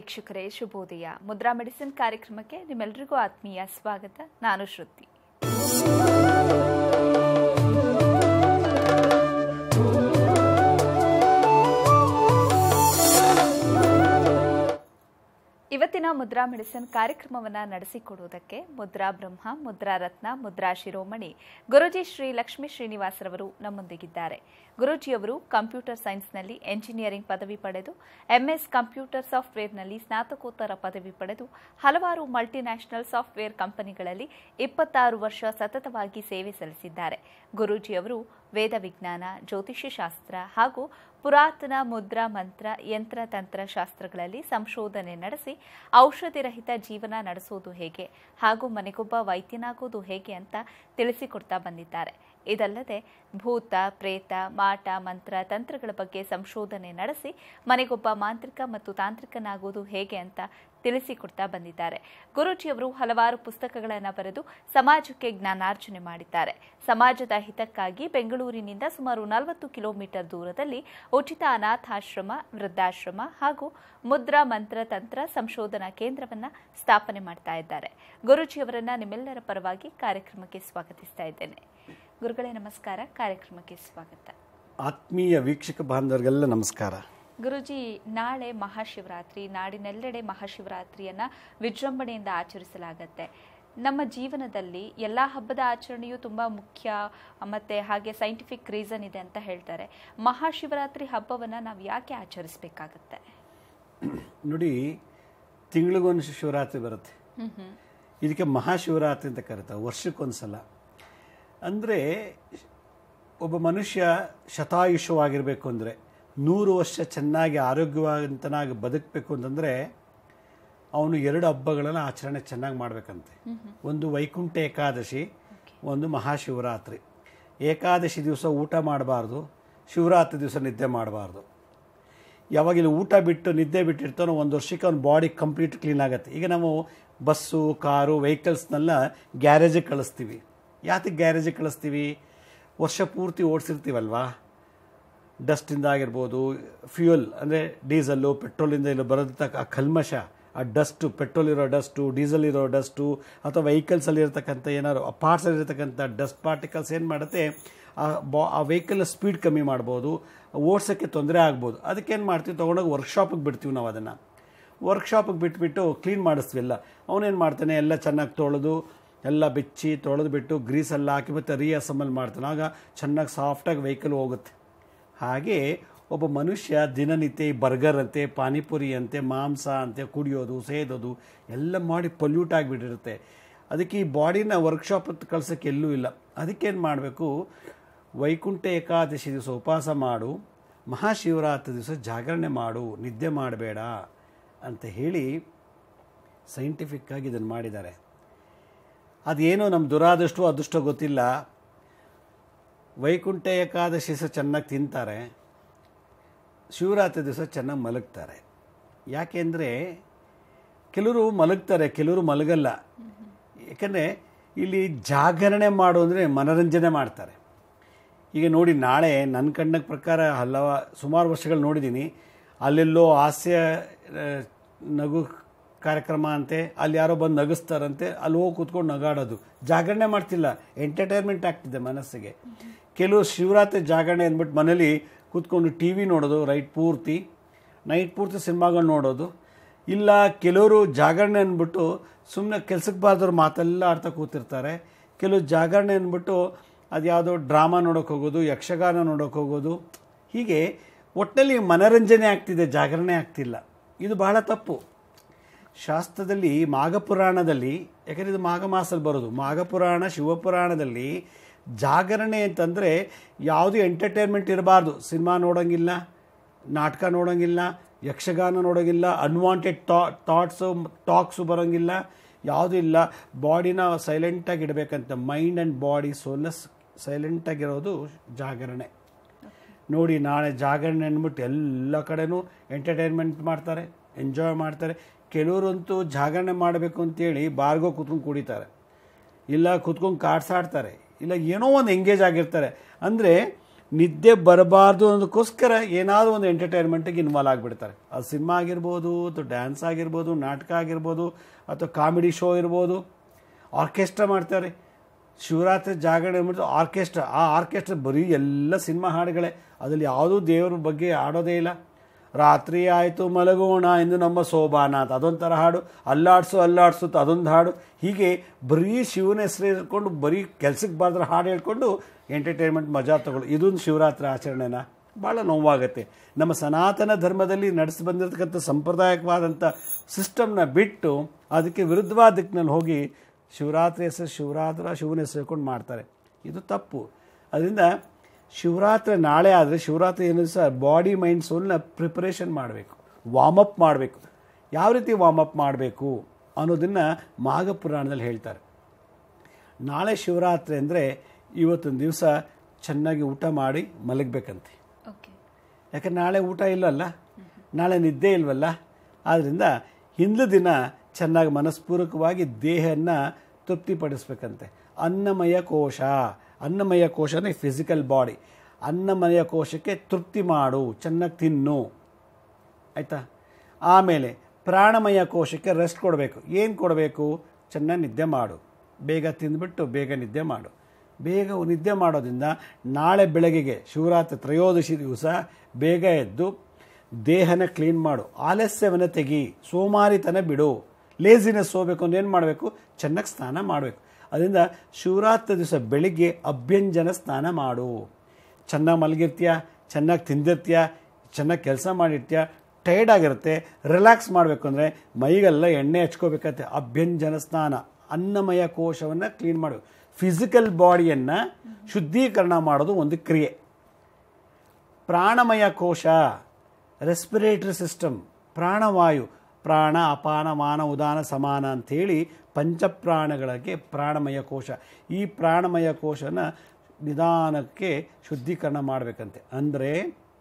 ವೀಕ್ಷಕರೇ ಶುಭೋದಯ ಮುದ್ರಾ ಮೆಡಿಸಿನ್ ಕಾರ್ಯಕ್ರಮಕ್ಕೆ ನಿಮ್ಮೆಲ್ಲರಿಗೂ ಆತ್ಮೀಯ ಸ್ವಾಗತ ನಾನು ಶ್ರುತಿ ಇವತ್ತಿನ ಮುದ್ರಾ ಮೆಡಿಸಿನ್ ಕಾರ್ಯಕ್ರಮವನ್ನ ನಡೆಸಿಕೊಡುವುದಕ್ಕೆ ಮುದ್ರಾ ಬ್ರಹ್ಮ ಮುದ್ರಾ ರತ್ನ ಮುದ್ರಾ ಶಿರೋಮಣಿ ಗುರುಜಿ ಶ್ರೀ ಲಕ್ಷ್ಮೀ ಶ್ರೀನಿವಾಸರವರು ನಮ್ಮೊಂದಿಗಿದ್ದಾರೆ ಗುರೂಜಿಯವರು ಕಂಪ್ಯೂಟರ್ ಸೈನ್ಸ್ನಲ್ಲಿ ಎಂಜಿನಿಯರಿಂಗ್ ಪದವಿ ಪಡೆದು ಎಂಎಸ್ ಕಂಪ್ಯೂಟರ್ ಸಾಫ್ಟ್ವೇರ್ನಲ್ಲಿ ಸ್ನಾತಕೋತ್ತರ ಪದವಿ ಪಡೆದು ಹಲವಾರು ಮಲ್ಟಿನ್ಯಾಷನಲ್ ಸಾಫ್ಟ್ವೇರ್ ಕಂಪನಿಗಳಲ್ಲಿ ಇಪ್ಪತ್ತಾರು ವರ್ಷ ಸತತವಾಗಿ ಸೇವೆ ಸಲ್ಲಿಸಿದ್ದಾರೆ ಗುರೂಜಿಯವರು ವೇದ ವಿಜ್ಞಾನ ಜ್ಯೋತಿಷ್ಯ ಶಾಸ್ತ್ರ ಹಾಗೂ ಪುರಾತನ ಮುದ್ರಾ ಮಂತ್ರ ಯಂತ್ರ ತಂತ್ರ ಶಾಸ್ತ್ರಗಳಲ್ಲಿ ಸಂಶೋಧನೆ ನಡೆಸಿ ಔಷಧಿ ರಹಿತ ಜೀವನ ನಡೆಸುವುದು ಹೇಗೆ ಹಾಗೂ ಮನೆಗೊಬ್ಬ ವೈದ್ಯನಾಗುವುದು ಹೇಗೆ ಅಂತ ತಿಳಿಸಿಕೊಡ್ತಾ ಬಂದಿದ್ದಾರೆ ಇದಲ್ಲದೆ ಭೂತ ಪ್ರೇತ ಮಾಟ ಮಂತ್ರ ತಂತ್ರಗಳ ಬಗ್ಗೆ ಸಂಶೋಧನೆ ನಡೆಸಿ ಮನೆಗೊಬ್ಬ ಮಾಂತ್ರಿಕ ಮತ್ತು ತಾಂತ್ರಿಕನಾಗುವುದು ಹೇಗೆ ಅಂತ ತಿಳಿಸಿಕೊಡ್ತಾ ಬಂದಿದ್ದಾರೆ ಗುರೂಜಿಯವರು ಹಲವಾರು ಪುಸ್ತಕಗಳನ್ನು ಬರೆದು ಸಮಾಜಕ್ಕೆ ಜ್ಞಾನಾರ್ಜನೆ ಮಾಡಿದ್ದಾರೆ ಸಮಾಜದ ಹಿತಕ್ಕಾಗಿ ಬೆಂಗಳೂರಿನಿಂದ ಸುಮಾರು ನಲವತ್ತು ಕಿಲೋಮೀಟರ್ ದೂರದಲ್ಲಿ ಉಚಿತ ಅನಾಥಾಶ್ರಮ ವೃದ್ಧಾಶ್ರಮ ಹಾಗೂ ಮುದ್ರಾ ಮಂತ್ರ ತಂತ್ರ ಸಂಶೋಧನಾ ಕೇಂದ್ರವನ್ನ ಸ್ಥಾಪನೆ ಮಾಡ್ತಾ ಇದ್ದಾರೆ ಗುರೂಜಿಯವರನ್ನ ನಿಮ್ಮೆಲ್ಲರ ಪರವಾಗಿ ಕಾರ್ಯಕ್ರಮಕ್ಕೆ ಸ್ವಾಗತಿಸ್ತಾ ಇದ್ದೇನೆ ಗುರುಗಳೇ ನಮಸ್ಕಾರ ಕಾರ್ಯಕ್ರಮಕ್ಕೆ ಸ್ವಾಗತ ಆತ್ಮೀಯ ವೀಕ್ಷಕ ಬಾಂಧವರಿಗೆಲ್ಲ ನಮಸ್ಕಾರ ಗುರುಜಿ ನಾಳೆ ಮಹಾಶಿವರಾತ್ರಿ ನಾಡಿನೆಲ್ಲೆಡೆ ಮಹಾಶಿವರಾತ್ರಿಯನ್ನ ವಿಜೃಂಭಣೆಯಿಂದ ಆಚರಿಸಲಾಗತ್ತೆ ನಮ್ಮ ಜೀವನದಲ್ಲಿ ಎಲ್ಲ ಹಬ್ಬದ ಆಚರಣೆಯು ತುಂಬ ಮುಖ್ಯ ಮತ್ತೆ ಹಾಗೆ ಸೈಂಟಿಫಿಕ್ ರೀಸನ್ ಇದೆ ಅಂತ ಹೇಳ್ತಾರೆ ಮಹಾಶಿವರಾತ್ರಿ ಹಬ್ಬವನ್ನ ನಾವು ಯಾಕೆ ಆಚರಿಸಬೇಕಾಗತ್ತೆ ನೋಡಿ ತಿಂಗಳಿಗೊಂದು ಶಿವರಾತ್ರಿ ಬರುತ್ತೆ ಇದಕ್ಕೆ ಮಹಾಶಿವರಾತ್ರಿ ಅಂತ ಕರೀತಾರೆ ವರ್ಷಕ್ಕೊಂದ್ಸಲ ಅಂದರೆ ಒಬ್ಬ ಮನುಷ್ಯ ಶತಾಯುಷವಾಗಿರಬೇಕು ಅಂದರೆ ನೂರು ವರ್ಷ ಚೆನ್ನಾಗಿ ಆರೋಗ್ಯವಂತನಾಗಿ ಬದುಕಬೇಕು ಅಂತಂದರೆ ಅವನು ಎರಡು ಹಬ್ಬಗಳನ್ನು ಆಚರಣೆ ಚೆನ್ನಾಗಿ ಮಾಡಬೇಕಂತೆ ಒಂದು ವೈಕುಂಠ ಏಕಾದಶಿ ಒಂದು ಮಹಾಶಿವರಾತ್ರಿ ಏಕಾದಶಿ ದಿವಸ ಊಟ ಮಾಡಬಾರ್ದು ಶಿವರಾತ್ರಿ ದಿವಸ ನಿದ್ದೆ ಮಾಡಬಾರ್ದು ಯಾವಾಗ ಇಲ್ಲಿ ಊಟ ಬಿಟ್ಟು ನಿದ್ದೆ ಬಿಟ್ಟಿರ್ತಾನೋ ಒಂದು ವರ್ಷಕ್ಕೆ ಅವ್ನ ಬಾಡಿ ಕಂಪ್ಲೀಟ್ ಕ್ಲೀನ್ ಆಗುತ್ತೆ ಈಗ ನಾವು ಬಸ್ಸು ಕಾರು ವೆಹಿಕಲ್ಸ್ನೆಲ್ಲ ಗ್ಯಾರೇಜಿಗೆ ಕಳಿಸ್ತೀವಿ ಯಾತಕ್ಕೆ ಗ್ಯಾರೇಜಿಗೆ ಕಳಿಸ್ತೀವಿ ವರ್ಷ ಪೂರ್ತಿ ಓಡಿಸಿರ್ತೀವಲ್ವಾ ಡಸ್ಟಿಂದ ಆಗಿರ್ಬೋದು ಫ್ಯೂಯಲ್ ಅಂದರೆ ಡೀಸಲ್ಲು ಪೆಟ್ರೋಲಿಂದ ಇಲ್ಲ ಬರೋದಕ್ಕ ಆ ಕಲ್ಮಶ ಆ ಡಸ್ಟು ಪೆಟ್ರೋಲ್ ಇರೋ ಡಸ್ಟು ಡೀಸೆಲ್ ಇರೋ ಡಸ್ಟು ಅಥವಾ ವೆಹಿಕಲ್ಸಲ್ಲಿ ಇರತಕ್ಕಂಥ ಏನಾದ್ರು ಆ ಪಾರ್ಟ್ಸಲ್ಲಿ ಇರತಕ್ಕಂಥ ಡಸ್ಟ್ ಪಾರ್ಟಿಕಲ್ಸ್ ಏನು ಮಾಡುತ್ತೆ ಆ ಬಾ ಆ ವೆಹಿಕಲ್ ಸ್ಪೀಡ್ ಕಮ್ಮಿ ಮಾಡ್ಬೋದು ಓಡ್ಸೋಕ್ಕೆ ತೊಂದರೆ ಆಗ್ಬೋದು ಅದಕ್ಕೇನು ಮಾಡ್ತೀವಿ ತೊಗೊಂಡೋಗಿ ವರ್ಕ್ಶಾಪಿಗೆ ಬಿಡ್ತೀವಿ ನಾವು ಅದನ್ನು ವರ್ಕ್ಶಾಪಿಗೆ ಬಿಟ್ಬಿಟ್ಟು ಕ್ಲೀನ್ ಮಾಡಿಸ್ತೀವಿಲ್ಲ ಅವನೇನು ಮಾಡ್ತಾನೆ ಎಲ್ಲ ಚೆನ್ನಾಗಿ ತೊಳೆದು ಎಲ್ಲ ಬೆಚ್ಚಿ ತೊಳೆದು ಬಿಟ್ಟು ಗ್ರೀಸೆಲ್ಲ ಹಾಕಿ ಮತ್ತು ರೀಅಸೆಂಬಲ್ ಮಾಡ್ತಾನೆ ಆಗ ಚೆನ್ನಾಗಿ ಸಾಫ್ಟಾಗಿ ವೆಹಿಕಲ್ ಹೋಗುತ್ತೆ ಹಾಗೆ ಒಬ್ಬ ಮನುಷ್ಯ ದಿನನಿತ್ಯ ಈ ಬರ್ಗರ್ ಅಂತೆ ಪಾನಿಪುರಿ ಅಂತೆ ಮಾಂಸ ಅಂತೆ ಕುಡಿಯೋದು ಸೇದೋದು ಎಲ್ಲ ಮಾಡಿ ಪೊಲ್ಯೂಟ್ ಆಗಿಬಿಟ್ಟಿರುತ್ತೆ ಅದಕ್ಕೆ ಈ ಬಾಡಿನ ವರ್ಕ್ಶಾಪ್ ಕಳ್ಸೋಕ್ಕೆ ಎಲ್ಲೂ ಇಲ್ಲ ಅದಕ್ಕೇನು ಮಾಡಬೇಕು ವೈಕುಂಠ ಏಕಾದಶಿ ದಿವಸ ಉಪವಾಸ ಮಾಡು ಮಹಾಶಿವರಾತ್ರಿ ದಿವಸ ಜಾಗರಣೆ ಮಾಡು ನಿದ್ದೆ ಮಾಡಬೇಡ ಅಂತ ಹೇಳಿ ಸೈಂಟಿಫಿಕ್ಕಾಗಿ ಇದನ್ನು ಮಾಡಿದ್ದಾರೆ ಅದೇನೋ ನಮ್ಮ ದುರಾದೃಷ್ಟೋ ಅದೃಷ್ಟೋ ಗೊತ್ತಿಲ್ಲ ವೈಕುಂಠ ಏಕಾದಶಿ ದಿವಸ ಚೆನ್ನಾಗಿ ತಿಂತಾರೆ ಶಿವರಾತ್ರಿ ದಿವಸ ಚೆನ್ನಾಗಿ ಮಲಗ್ತಾರೆ ಯಾಕೆಂದರೆ ಕೆಲವರು ಮಲಗ್ತಾರೆ ಕೆಲವರು ಮಲಗಲ್ಲ ಯಾಕಂದರೆ ಇಲ್ಲಿ ಜಾಗರಣೆ ಮಾಡು ಅಂದರೆ ಮನರಂಜನೆ ಮಾಡ್ತಾರೆ ಈಗ ನೋಡಿ ನಾಳೆ ನನ್ನ ಕಣ್ಣ ಪ್ರಕಾರ ಹಲವ ಸುಮಾರು ವರ್ಷಗಳು ನೋಡಿದ್ದೀನಿ ಅಲ್ಲೆಲ್ಲೋ ಹಾಸ್ಯ ಆ, ನಗು ಕಾರ್ಯಕ್ರಮ ಅಂತೆ ಅಲ್ಲಿ ಯಾರೋ ಬಂದು ನಗಿಸ್ತಾರಂತೆ ಅಲ್ಲಿ ಹೋಗಿ ಕೂತ್ಕೊಂಡು ನಗಾಡೋದು ಜಾಗರಣೆ ಮಾಡ್ತಿಲ್ಲ ಎಂಟರ್ಟೈನ್ಮೆಂಟ್ ಆಗ್ತಿದೆ ಮನಸ್ಸಿಗೆ ಕೆಲವು ಶಿವರಾತ್ರಿ ಜಾಗರಣೆ ಅಂದ್ಬಿಟ್ಟು ಮನೇಲಿ ಕೂತ್ಕೊಂಡು ಟಿ ವಿ ನೋಡೋದು ರೈಟ್ ಪೂರ್ತಿ ನೈಟ್ ಪೂರ್ತಿ ಸಿನಿಮಾಗಳು ನೋಡೋದು ಇಲ್ಲ ಕೆಲವರು ಜಾಗರಣೆ ಅಂದ್ಬಿಟ್ಟು ಸುಮ್ಮನೆ ಕೆಲ್ಸಕ್ಕೆ ಬಾರ್ದವ್ರು ಮಾತೆಲ್ಲ ಆಡ್ತಾ ಕೂತಿರ್ತಾರೆ ಕೆಲವು ಜಾಗರಣೆ ಅಂದ್ಬಿಟ್ಟು ಅದು ಯಾವುದೋ ಡ್ರಾಮಾ ನೋಡೋಕೆ ಹೋಗೋದು ಯಕ್ಷಗಾನ ನೋಡೋಕೆ ಹೋಗೋದು ಹೀಗೆ ಒಟ್ಟಲ್ಲಿ ಮನರಂಜನೆ ಆಗ್ತಿದೆ ಜಾಗರಣೆ ಆಗ್ತಿಲ್ಲ ಇದು ಬಹಳ ತಪ್ಪು ಶಾಸ್ತ್ರದಲ್ಲಿ ಮಾಘಪುರಾಣದಲ್ಲಿ ಯಾಕಂದರೆ ಇದು ಮಾಘ ಮಾಸದಲ್ಲಿ ಬರೋದು ಮಾಘಪುರಾಣ ಶಿವಪುರಾಣದಲ್ಲಿ ಜಾಗರಣೆ ಅಂತಂದರೆ ಯಾವುದೇ ಎಂಟರ್ಟೈನ್ಮೆಂಟ್ ಇರಬಾರ್ದು ಸಿನಿಮಾ ನೋಡೋಂಗಿಲ್ಲ ನಾಟಕ ನೋಡೋಂಗಿಲ್ಲ ಯಕ್ಷಗಾನ ನೋಡೋಂಗಿಲ್ಲ ಅನ್ವಾಂಟೆಡ್ ಥಾ ಥಾಟ್ಸು ಟಾಕ್ಸು ಬರೋಂಗಿಲ್ಲ ಯಾವುದೂ ಇಲ್ಲ ಬಾಡಿನ ಸೈಲೆಂಟಾಗಿ ಇಡಬೇಕಂತ ಮೈಂಡ್ ಆ್ಯಂಡ್ ಬಾಡಿ ಸೋಲ್ನೆಸ್ ಸೈಲೆಂಟಾಗಿರೋದು ಜಾಗರಣೆ ನೋಡಿ ನಾಳೆ ಜಾಗರಣೆ ಅಂದ್ಬಿಟ್ಟು ಎಲ್ಲ ಕಡೆನೂ ಎಂಟರ್ಟೈನ್ಮೆಂಟ್ ಮಾಡ್ತಾರೆ ಎಂಜಾಯ್ ಮಾಡ್ತಾರೆ ಕೆಲವರಂತೂ ಜಾಗರಣೆ ಮಾಡಬೇಕು ಅಂತೇಳಿ ಬಾರ್ಗೋ ಕೂತ್ಕೊಂಡು ಕುಡಿತಾರೆ ಇಲ್ಲ ಕೂತ್ಕೊಂಡು ಕಾರ್ಡ್ಸ್ ಆಡ್ತಾರೆ ಇಲ್ಲ ಏನೋ ಒಂದು ಎಂಗೇಜ್ ಆಗಿರ್ತಾರೆ ಅಂದರೆ ನಿದ್ದೆ ಬರಬಾರ್ದು ಅನ್ನೋದಕ್ಕೋಸ್ಕರ ಏನಾದರೂ ಒಂದು ಎಂಟರ್ಟೈನ್ಮೆಂಟಿಗೆ ಇನ್ವಾಲ್ವ್ ಆಗಿಬಿಡ್ತಾರೆ ಅದು ಸಿನಿಮಾ ಆಗಿರ್ಬೋದು ಅಥವಾ ಡ್ಯಾನ್ಸ್ ಆಗಿರ್ಬೋದು ನಾಟಕ ಆಗಿರ್ಬೋದು ಅಥವಾ ಕಾಮಿಡಿ ಶೋ ಇರ್ಬೋದು ಆರ್ಕೆಸ್ಟ್ರಾ ಮಾಡ್ತಾರೆ ಶಿವರಾತ್ರಿ ಜಾಗರಣೆ ಮಾಡಿದ್ರೆ ಆರ್ಕೆಸ್ಟ್ರಾ ಆ ಆರ್ಕೆಸ್ಟ್ರಾ ಬರೀ ಎಲ್ಲ ಸಿನಿಮಾ ಹಾಡುಗಳೇ ಅದರಲ್ಲಿ ಯಾವುದೂ ದೇವರ ಬಗ್ಗೆ ಆಡೋದೇ ಇಲ್ಲ ರಾತ್ರಿ ಆಯಿತು ಮಲಗೋಣ ಎಂದು ನಮ್ಮ ಸೋಬಾನ ಅಂತ ಅದೊಂಥರ ಹಾಡು ಅಲ್ಲಾಡ್ಸು ಅಲ್ಲಾಡ್ಸು ಅಂತ ಅದೊಂದು ಹಾಡು ಹೀಗೆ ಬರೀ ಶಿವನ ಹೆಸರು ಹೇಳ್ಕೊಂಡು ಬರೀ ಕೆಲ್ಸಕ್ಕೆ ಬಾರ್ದ್ರ ಹಾಡು ಹೇಳ್ಕೊಂಡು ಎಂಟರ್ಟೈನ್ಮೆಂಟ್ ಮಜಾ ತಗೊಳ್ಳು ಇದೊಂದು ಶಿವರಾತ್ರಿ ಆಚರಣೆನ ಭಾಳ ನೋವಾಗುತ್ತೆ ನಮ್ಮ ಸನಾತನ ಧರ್ಮದಲ್ಲಿ ನಡೆಸಿ ಬಂದಿರತಕ್ಕಂಥ ಸಂಪ್ರದಾಯಕವಾದಂಥ ಸಿಸ್ಟಮ್ನ ಬಿಟ್ಟು ಅದಕ್ಕೆ ವಿರುದ್ಧವಾದ ದಿಕ್ಕಿನಲ್ಲಿ ಹೋಗಿ ಶಿವರಾತ್ರಿ ಹೆಸರು ಶಿವರಾತ್ರ ಶಿವನ ಹೆಸರು ಹೇಳ್ಕೊಂಡು ಮಾಡ್ತಾರೆ ಇದು ತಪ್ಪು ಅದರಿಂದ ಶಿವರಾತ್ರಿ ನಾಳೆ ಆದರೆ ಶಿವರಾತ್ರಿ ಏನು ಸಹ ಬಾಡಿ ಮೈಂಡ್ ಸೋಲ್ನ ಪ್ರಿಪರೇಷನ್ ಮಾಡಬೇಕು ವಾರ್ಮಪ್ ಮಾಡಬೇಕು ಯಾವ ರೀತಿ ವಾರ್ಮಪ್ ಮಾಡಬೇಕು ಅನ್ನೋದನ್ನು ಮಾಘ ಪುರಾಣದಲ್ಲಿ ಹೇಳ್ತಾರೆ ನಾಳೆ ಶಿವರಾತ್ರಿ ಅಂದರೆ ಇವತ್ತೊಂದು ದಿವಸ ಚೆನ್ನಾಗಿ ಊಟ ಮಾಡಿ ಮಲಗಬೇಕಂತೆ ಓಕೆ ಯಾಕಂದ್ರೆ ನಾಳೆ ಊಟ ಇಲ್ಲವಲ್ಲ ನಾಳೆ ನಿದ್ದೆ ಇಲ್ವಲ್ಲ ಆದ್ದರಿಂದ ಹಿಂದಿನ ದಿನ ಚೆನ್ನಾಗಿ ಮನಸ್ಪೂರ್ವಕವಾಗಿ ದೇಹನ ತೃಪ್ತಿಪಡಿಸ್ಬೇಕಂತೆ ಅನ್ನಮಯ ಕೋಶ ಅನ್ನಮಯ ಕೋಶನೇ ಫಿಸಿಕಲ್ ಬಾಡಿ ಅನ್ನಮಯ ಕೋಶಕ್ಕೆ ತೃಪ್ತಿ ಮಾಡು ಚೆನ್ನಾಗಿ ತಿನ್ನು ಆಯಿತಾ ಆಮೇಲೆ ಪ್ರಾಣಮಯ ಕೋಶಕ್ಕೆ ರೆಸ್ಟ್ ಕೊಡಬೇಕು ಏನು ಕೊಡಬೇಕು ಚೆನ್ನಾಗಿ ನಿದ್ದೆ ಮಾಡು ಬೇಗ ತಿಂದ್ಬಿಟ್ಟು ಬೇಗ ನಿದ್ದೆ ಮಾಡು ಬೇಗ ನಿದ್ದೆ ಮಾಡೋದ್ರಿಂದ ನಾಳೆ ಬೆಳಗ್ಗೆಗೆ ಶಿವರಾತ್ರಿ ತ್ರಯೋದಶಿ ದಿವಸ ಬೇಗ ಎದ್ದು ದೇಹನ ಕ್ಲೀನ್ ಮಾಡು ಆಲಸ್ಯವನ್ನು ತೆಗಿ ಸೋಮಾರಿತನ ಬಿಡು ಲೇಸಿನೆಸ್ ಹೋಗ್ಬೇಕು ಅಂದ್ರೆ ಏನು ಮಾಡಬೇಕು ಚೆನ್ನಾಗಿ ಸ್ನಾನ ಮಾಡಬೇಕು ಅದರಿಂದ ಶಿವರಾತ್ರಿ ದಿವಸ ಬೆಳಿಗ್ಗೆ ಅಭ್ಯಂಜನ ಸ್ನಾನ ಮಾಡು ಚೆನ್ನಾಗಿ ಮಲಗಿರ್ತೀಯ ಚೆನ್ನಾಗಿ ತಿಂದಿರ್ತೀಯ ಚೆನ್ನಾಗಿ ಕೆಲಸ ಮಾಡಿರ್ತೀಯ ಟೈರ್ಡ್ ಆಗಿರುತ್ತೆ ರಿಲ್ಯಾಕ್ಸ್ ಮಾಡಬೇಕು ಅಂದರೆ ಮೈಗೆಲ್ಲ ಎಣ್ಣೆ ಹಚ್ಕೋಬೇಕಂತೆ ಅಭ್ಯಂಜನ ಸ್ನಾನ ಅನ್ನಮಯ ಕೋಶವನ್ನು ಕ್ಲೀನ್ ಮಾಡಬೇಕು ಫಿಸಿಕಲ್ ಬಾಡಿಯನ್ನು ಶುದ್ಧೀಕರಣ ಮಾಡೋದು ಒಂದು ಕ್ರಿಯೆ ಪ್ರಾಣಮಯ ಕೋಶ ರೆಸ್ಪಿರೇಟರಿ ಸಿಸ್ಟಮ್ ಪ್ರಾಣವಾಯು ಪ್ರಾಣ ಅಪಾನ ಮಾನ ಉದಾನ ಸಮಾನ ಅಂಥೇಳಿ ಪಂಚಪ್ರಾಣಗಳಿಗೆ ಪ್ರಾಣಮಯ ಕೋಶ ಈ ಪ್ರಾಣಮಯ ಕೋಶನ ನಿಧಾನಕ್ಕೆ ಶುದ್ಧೀಕರಣ ಮಾಡಬೇಕಂತೆ ಅಂದರೆ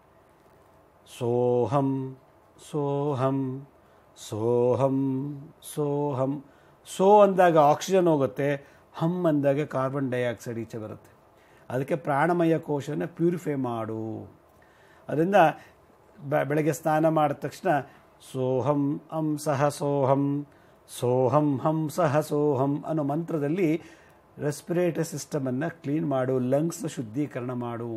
ಸೋಹಂ ಸೋಹಂ ಸೋಹಂ ಸೋಹಂ ಸೋ ಅಂದಾಗ ಆಕ್ಸಿಜನ್ ಹೋಗುತ್ತೆ ಹಮ್ ಅಂದಾಗ ಕಾರ್ಬನ್ ಡೈಆಕ್ಸೈಡ್ ಈಚೆ ಬರುತ್ತೆ ಅದಕ್ಕೆ ಪ್ರಾಣಮಯ ಕೋಶನ ಪ್ಯೂರಿಫೈ ಮಾಡು ಅದರಿಂದ ಬೆ- ಬೆಳಗ್ಗೆ ಸ್ನಾನ ಮಾಡಿದ ತಕ್ಷಣ ಸೋಹಂ ಹಂ ಸಹ ಸೋಹಂ ಸೋಹಂ ಹಂ ಸಹ ಸೋಹಂ ಅನ್ನೋ ಮಂತ್ರದಲ್ಲಿ ರೆಸ್ಪಿರೇಟರಿ ಸಿಸ್ಟಮನ್ನು ಕ್ಲೀನ್ ಮಾಡು ಲಂಗ್ಸ್ನ ಶುದ್ಧೀಕರಣ ಮಾಡು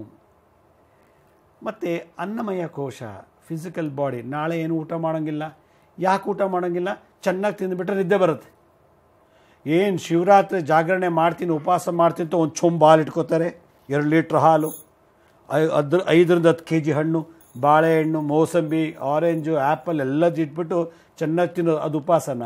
ಮತ್ತು ಅನ್ನಮಯ ಕೋಶ ಫಿಸಿಕಲ್ ಬಾಡಿ ನಾಳೆ ಏನು ಊಟ ಮಾಡೋಂಗಿಲ್ಲ ಯಾಕೆ ಊಟ ಮಾಡೋಂಗಿಲ್ಲ ಚೆನ್ನಾಗಿ ತಿಂದುಬಿಟ್ರೆ ನಿದ್ದೆ ಬರುತ್ತೆ ಏನು ಶಿವರಾತ್ರಿ ಜಾಗರಣೆ ಮಾಡ್ತೀನಿ ಉಪವಾಸ ಮಾಡ್ತೀನಿ ಅಂತ ಒಂದು ಚೊಂಬು ಹಾಲು ಇಟ್ಕೋತಾರೆ ಎರಡು ಲೀಟ್ರ್ ಹಾಲು ಐ ಅದ್ರ ಐದರಿಂದ ಹತ್ತು ಕೆ ಜಿ ಹಣ್ಣು ಬಾಳೆಹಣ್ಣು ಮೋಸಂಬಿ ಆರೆಂಜು ಆ್ಯಪಲ್ ಎಲ್ಲದು ಇಟ್ಬಿಟ್ಟು ಚೆನ್ನಾಗಿ ತಿನ್ನೋ ಅದು ಉಪವಾಸನ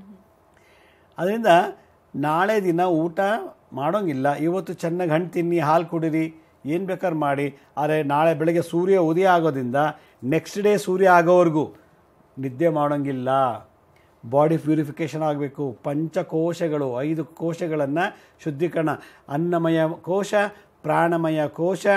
ಅದರಿಂದ ನಾಳೆ ದಿನ ಊಟ ಮಾಡೋಂಗಿಲ್ಲ ಇವತ್ತು ಚೆನ್ನಾಗಿ ಹಣ್ಣು ತಿನ್ನಿ ಹಾಲು ಕುಡೀರಿ ಏನು ಬೇಕಾದ್ರೆ ಮಾಡಿ ಆದರೆ ನಾಳೆ ಬೆಳಗ್ಗೆ ಸೂರ್ಯ ಉದಯ ಆಗೋದ್ರಿಂದ ನೆಕ್ಸ್ಟ್ ಡೇ ಸೂರ್ಯ ಆಗೋವರೆಗೂ ನಿದ್ದೆ ಮಾಡೋಂಗಿಲ್ಲ ಬಾಡಿ ಪ್ಯೂರಿಫಿಕೇಷನ್ ಆಗಬೇಕು ಪಂಚಕೋಶಗಳು ಐದು ಕೋಶಗಳನ್ನು ಶುದ್ಧೀಕರಣ ಅನ್ನಮಯ ಕೋಶ ಪ್ರಾಣಮಯ ಕೋಶ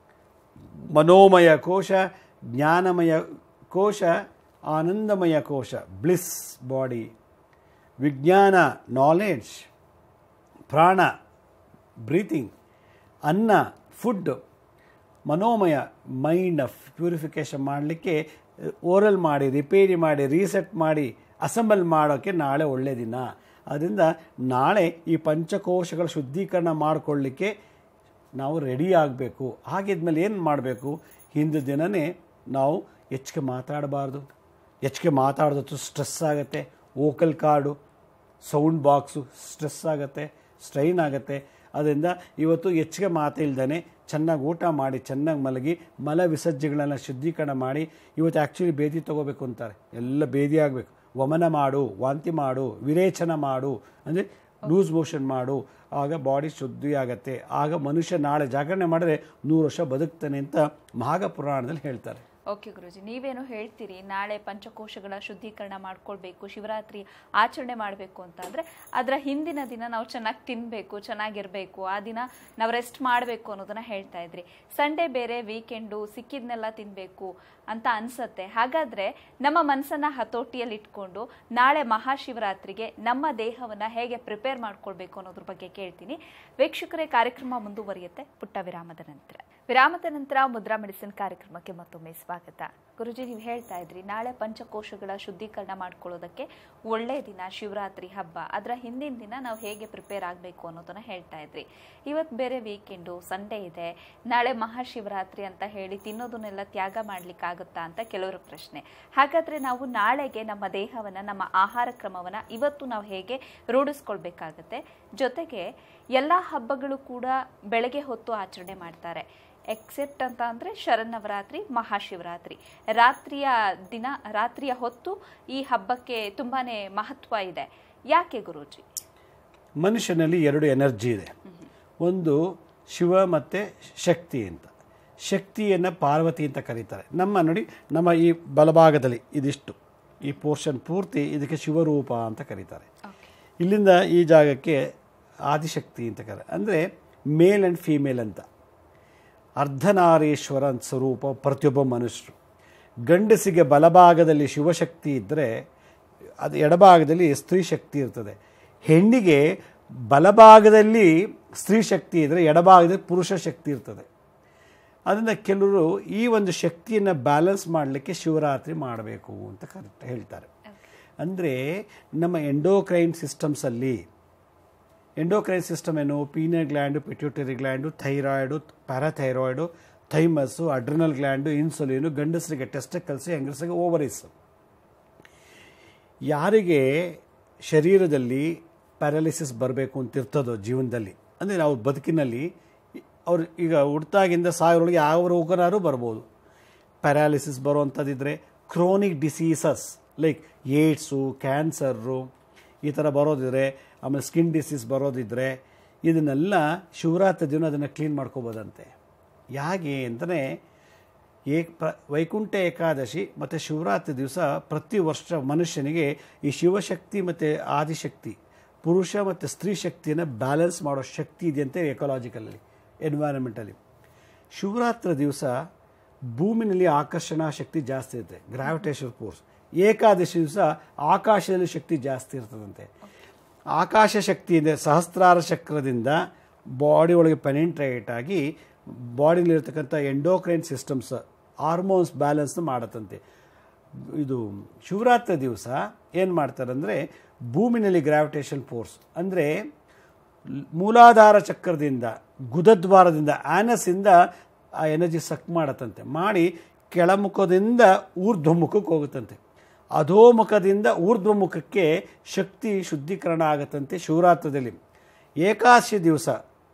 ಮನೋಮಯ ಕೋಶ ಜ್ಞಾನಮಯ ಕೋಶ ಆನಂದಮಯ ಕೋಶ ಬ್ಲಿಸ್ ಬಾಡಿ ವಿಜ್ಞಾನ ನಾಲೆಡ್ಜ್ ಪ್ರಾಣ ಬ್ರೀತಿಂಗ್ ಅನ್ನ ಫುಡ್ ಮನೋಮಯ ಮೈಂಡ್ ಪ್ಯೂರಿಫಿಕೇಷನ್ ಮಾಡಲಿಕ್ಕೆ ಓರಲ್ ಮಾಡಿ ರಿಪೇರಿ ಮಾಡಿ ರೀಸೆಟ್ ಮಾಡಿ ಅಸೆಂಬಲ್ ಮಾಡೋಕ್ಕೆ ನಾಳೆ ಒಳ್ಳೆಯ ದಿನ ಅದರಿಂದ ನಾಳೆ ಈ ಪಂಚಕೋಶಗಳ ಶುದ್ಧೀಕರಣ ಮಾಡಿಕೊಳ್ಳಿಕ್ಕೆ ನಾವು ರೆಡಿ ಆಗಬೇಕು ಹಾಗಿದ್ಮೇಲೆ ಏನು ಮಾಡಬೇಕು ಹಿಂದಿನ ದಿನವೇ ನಾವು ಹೆಚ್ಚಿಗೆ ಮಾತಾಡಬಾರ್ದು ಹೆಚ್ಚಿಗೆ ಮಾತಾಡೋದು ಸ್ಟ್ರೆಸ್ ಆಗುತ್ತೆ vocal cord sound box stress ಆಗುತ್ತೆ ಸ್ಟ್ರೈನ್ ಆಗುತ್ತೆ ಅದರಿಂದ ಇವತ್ತು ಹೆಚ್ಚಿಗೆ ಮಾತಿಲ್ದೇ ಚೆನ್ನಾಗಿ ಊಟ ಮಾಡಿ ಚೆನ್ನಾಗಿ ಮಲಗಿ ಮಲ ವಿಸರ್ಜೆಗಳನ್ನು ಶುದ್ಧೀಕರಣ ಮಾಡಿ ಇವತ್ತು ಆ್ಯಕ್ಚುಲಿ ಬೇದಿ ತೊಗೋಬೇಕು ಅಂತಾರೆ ಎಲ್ಲ ಬೇದಿ ಆಗಬೇಕು ವಮನ ಮಾಡು ವಾಂತಿ ಮಾಡು ವಿರೇಚನ ಮಾಡು ಅಂದರೆ ಲೂಸ್ ಮೋಷನ್ ಮಾಡು ಆಗ ಬಾಡಿ ಶುದ್ಧಿ ಆಗತ್ತೆ ಆಗ ಮನುಷ್ಯ ನಾಳೆ ಜಾಗರಣೆ ಮಾಡಿದ್ರೆ ನೂರು ವರ್ಷ ಬದುಕ್ತಾನೆ ಅಂತ ಮಹಾಗ ಪುರಾಣದಲ್ಲಿ ಹೇಳ್ತಾರೆ ಓಕೆ ಗುರುಜಿ ನೀವೇನು ಹೇಳ್ತೀರಿ ನಾಳೆ ಪಂಚಕೋಶಗಳ ಶುದ್ಧೀಕರಣ ಮಾಡ್ಕೊಳ್ಬೇಕು ಶಿವರಾತ್ರಿ ಆಚರಣೆ ಮಾಡಬೇಕು ಅಂತ ಅಂದರೆ ಅದರ ಹಿಂದಿನ ದಿನ ನಾವು ಚೆನ್ನಾಗಿ ತಿನ್ನಬೇಕು ಚೆನ್ನಾಗಿರಬೇಕು ಆ ದಿನ ನಾವು ರೆಸ್ಟ್ ಮಾಡಬೇಕು ಅನ್ನೋದನ್ನ ಹೇಳ್ತಾ ಇದ್ರಿ ಸಂಡೇ ಬೇರೆ ವೀಕೆಂಡು ಸಿಕ್ಕಿದ್ನೆಲ್ಲ ತಿನ್ನಬೇಕು ಅಂತ ಅನ್ಸತ್ತೆ ಹಾಗಾದ್ರೆ ನಮ್ಮ ಮನಸ್ಸನ್ನ ಹತೋಟಿಯಲ್ಲಿ ಇಟ್ಕೊಂಡು ನಾಳೆ ಮಹಾಶಿವರಾತ್ರಿಗೆ ನಮ್ಮ ದೇಹವನ್ನ ಹೇಗೆ ಪ್ರಿಪೇರ್ ಮಾಡ್ಕೊಳ್ಬೇಕು ಅನ್ನೋದ್ರ ಬಗ್ಗೆ ಕೇಳ್ತೀನಿ ವೀಕ್ಷಕರೇ ಕಾರ್ಯಕ್ರಮ ಮುಂದುವರಿಯುತ್ತೆ ಪುಟ್ಟ ವಿರಾಮದ ನಂತರ ವಿರಾಮದ ನಂತರ ಮುದ್ರಾ ಮೆಡಿಸಿನ್ ಕಾರ್ಯಕ್ರಮಕ್ಕೆ ಮತ್ತೊಮ್ಮೆ ಸ್ವಾಗತ ಗುರುಜಿ ನೀವು ಹೇಳ್ತಾ ಇದ್ರಿ ನಾಳೆ ಪಂಚಕೋಶಗಳ ಶುದ್ಧೀಕರಣ ಮಾಡ್ಕೊಳ್ಳೋದಕ್ಕೆ ಒಳ್ಳೆಯ ದಿನ ಶಿವರಾತ್ರಿ ಹಬ್ಬ ಅದರ ಹಿಂದಿನ ದಿನ ನಾವು ಹೇಗೆ ಪ್ರಿಪೇರ್ ಆಗಬೇಕು ಅನ್ನೋದನ್ನ ಹೇಳ್ತಾ ಇದ್ರಿ ಇವತ್ತು ಬೇರೆ ವೀಕೆಂಡು ಸಂಡೇ ಇದೆ ನಾಳೆ ಮಹಾಶಿವರಾತ್ರಿ ಅಂತ ಹೇಳಿ ತಿನ್ನೋದನ್ನೆಲ್ಲ ತ್ಯಾಗ ಮಾಡ್ಲಿಕ್ಕಾಗುತ್ತಾ ಅಂತ ಕೆಲವರ ಪ್ರಶ್ನೆ ಹಾಗಾದ್ರೆ ನಾವು ನಾಳೆಗೆ ನಮ್ಮ ದೇಹವನ್ನ ನಮ್ಮ ಆಹಾರ ಕ್ರಮವನ್ನ ಇವತ್ತು ನಾವು ಹೇಗೆ ರೂಢಿಸ್ಕೊಳ್ಬೇಕಾಗತ್ತೆ ಜೊತೆಗೆ ಎಲ್ಲಾ ಹಬ್ಬಗಳು ಕೂಡ ಬೆಳಗ್ಗೆ ಹೊತ್ತು ಆಚರಣೆ ಮಾಡ್ತಾರೆ ಎಕ್ಸೆಪ್ಟ್ ಅಂತ ಅಂದ್ರೆ ಶರನ್ನವರಾತ್ರಿ ಮಹಾಶಿವರಾತ್ರಿ ರಾತ್ರಿಯ ದಿನ ರಾತ್ರಿಯ ಹೊತ್ತು ಈ ಹಬ್ಬಕ್ಕೆ ತುಂಬಾನೇ ಮಹತ್ವ ಇದೆ ಯಾಕೆ ಗುರೂಜಿ ಮನುಷ್ಯನಲ್ಲಿ ಎರಡು ಎನರ್ಜಿ ಇದೆ ಒಂದು ಶಿವ ಮತ್ತು ಶಕ್ತಿ ಅಂತ ಶಕ್ತಿಯನ್ನು ಪಾರ್ವತಿ ಅಂತ ಕರೀತಾರೆ ನಮ್ಮ ನೋಡಿ ನಮ್ಮ ಈ ಬಲಭಾಗದಲ್ಲಿ ಇದಿಷ್ಟು ಈ ಪೋರ್ಷನ್ ಪೂರ್ತಿ ಇದಕ್ಕೆ ಶಿವರೂಪ ಅಂತ ಕರೀತಾರೆ ಇಲ್ಲಿಂದ ಈ ಜಾಗಕ್ಕೆ ಆದಿಶಕ್ತಿ ಅಂತ ಕರೆ ಅಂದರೆ ಮೇಲ್ ಆ್ಯಂಡ್ ಫೀಮೇಲ್ ಅಂತ ಅರ್ಧನಾರೀಶ್ವರ ಸ್ವರೂಪ ಪ್ರತಿಯೊಬ್ಬ ಮನುಷ್ಯರು ಗಂಡಸಿಗೆ ಬಲಭಾಗದಲ್ಲಿ ಶಿವಶಕ್ತಿ ಇದ್ದರೆ ಅದು ಎಡಭಾಗದಲ್ಲಿ ಸ್ತ್ರೀ ಶಕ್ತಿ ಇರ್ತದೆ ಹೆಣ್ಣಿಗೆ ಬಲಭಾಗದಲ್ಲಿ ಸ್ತ್ರೀ ಶಕ್ತಿ ಇದ್ದರೆ ಎಡಭಾಗದಲ್ಲಿ ಪುರುಷ ಶಕ್ತಿ ಇರ್ತದೆ ಅದರಿಂದ ಕೆಲವರು ಈ ಒಂದು ಶಕ್ತಿಯನ್ನು ಬ್ಯಾಲೆನ್ಸ್ ಮಾಡಲಿಕ್ಕೆ ಶಿವರಾತ್ರಿ ಮಾಡಬೇಕು ಅಂತ ಕರೆಕ್ಟ್ ಹೇಳ್ತಾರೆ ಅಂದರೆ ನಮ್ಮ ಎಂಡೋಕ್ರೈನ್ ಸಿಸ್ಟಮ್ಸಲ್ಲಿ ಎಂಡೋಕ್ರೈನ್ ಸಿಸ್ಟಮ್ ಏನು pineal gland pituitary gland thyroid parathyroid thymus adrenal gland insulin ಗಂಡಸರಿಗೆ ಟೆಸ್ಟಿಕಲ್ಸು ಹೆಂಗಸರಿಗೆ ಓವರೀಸು ಯಾರಿಗೆ ಶರೀರದಲ್ಲಿ ಪ್ಯಾರಾಲಿಸಿಸ್ ಬರಬೇಕು ಅಂತ ಇರ್ತದೋ ಜೀವನದಲ್ಲಿ ಅಂದರೆ ನಾವು ಬದುಕಿನಲ್ಲಿ ಅವ್ರು ಈಗ ಹುಟ್ಟಾಗಿಂದ ಸಾವಿರೊಳಗೆ ಯಾವ ರೋಗನಾರು ಬರ್ಬೋದು ಪ್ಯಾರಾಲಿಸಿಸ್ ಬರುವಂಥದ್ದಿದ್ರೆ chronic diseases like AIDS cancer ಈ ಥರ ಬರೋದಿದ್ರೆ ಆಮೇಲೆ ಸ್ಕಿನ್ ಡಿಸೀಸ್ ಬರೋದಿದ್ರೆ ಇದನ್ನೆಲ್ಲ ಶಿವರಾತ್ರಿ ದಿನ ಅದನ್ನು ಕ್ಲೀನ್ ಮಾಡ್ಕೋಬೋದಂತೆ ಹೇಗೆ ಅಂತಲೇ ಏಕ್ ಪ್ರ ವೈಕುಂಠ ಏಕಾದಶಿ ಮತ್ತು ಶಿವರಾತ್ರಿ ದಿವಸ ಪ್ರತಿ ವರ್ಷ ಮನುಷ್ಯನಿಗೆ ಈ ಶಿವಶಕ್ತಿ ಮತ್ತು ಆದಿಶಕ್ತಿ ಪುರುಷ ಮತ್ತು ಸ್ತ್ರೀ ಶಕ್ತಿಯನ್ನು ಬ್ಯಾಲೆನ್ಸ್ ಮಾಡೋ ಶಕ್ತಿ ಇದೆಯಂತೆ ಎಕಾಲಜಿಕಲಲ್ಲಿ ಎನ್ವೈರನ್ಮೆಂಟಲ್ಲಿ ಶಿವರಾತ್ರಿ ದಿವಸ ಭೂಮಿನಲ್ಲಿ ಆಕರ್ಷಣಾ ಶಕ್ತಿ ಜಾಸ್ತಿ ಇರುತ್ತೆ ಗ್ರಾವಿಟೇಷನ್ ಫೋರ್ಸ್ ಏಕಾದಶಿ ದಿವಸ ಆಕಾಶದಲ್ಲಿ ಶಕ್ತಿ ಜಾಸ್ತಿ ಇರ್ತದಂತೆ ಆಕಾಶ ಶಕ್ತಿಯಿಂದ ಸಹಸ್ರಾರ ಚಕ್ರದಿಂದ ಬಾಡಿ ಒಳಗೆ ಪೆನೆಂಟ್ರೇಟ್ ಆಗಿ ಬಾಡಿಲಿರ್ತಕ್ಕಂಥ ಎಂಡೋಕ್ರೈನ್ ಸಿಸ್ಟಮ್ಸ್ ಹಾರ್ಮೋನ್ಸ್ ಬ್ಯಾಲೆನ್ಸ್ ಮಾಡತ್ತಂತೆ ಇದು ಶಿವರಾತ್ರಿ ದಿವಸ ಏನು ಮಾಡ್ತಾರೆ ಅಂದರೆ ಭೂಮಿನಲ್ಲಿ ಗ್ರಾವಿಟೇಷನ್ ಫೋರ್ಸ್ ಅಂದರೆ ಮೂಲಾಧಾರ ಚಕ್ರದಿಂದ ಗುದದ್ವಾರದಿಂದ ಆನಸ್ಸಿಂದ ಆ ಎನರ್ಜಿ ಸಕ್ ಮಾಡತ್ತಂತೆ ಮಾಡಿ ಕೆಳಮುಖದಿಂದ ಊರ್ಧ್ವಮುಖಕ್ಕೆ ಹೋಗುತ್ತಂತೆ ಅಧೋಮುಖದಿಂದ ಊರ್ಧ್ವಮುಖಕ್ಕೆ ಶಕ್ತಿ ಶುದ್ಧೀಕರಣ ಆಗತ್ತಂತೆ ಶಿವರಾತ್ರದಲ್ಲಿ ಏಕಾದಶಿ ದಿವಸ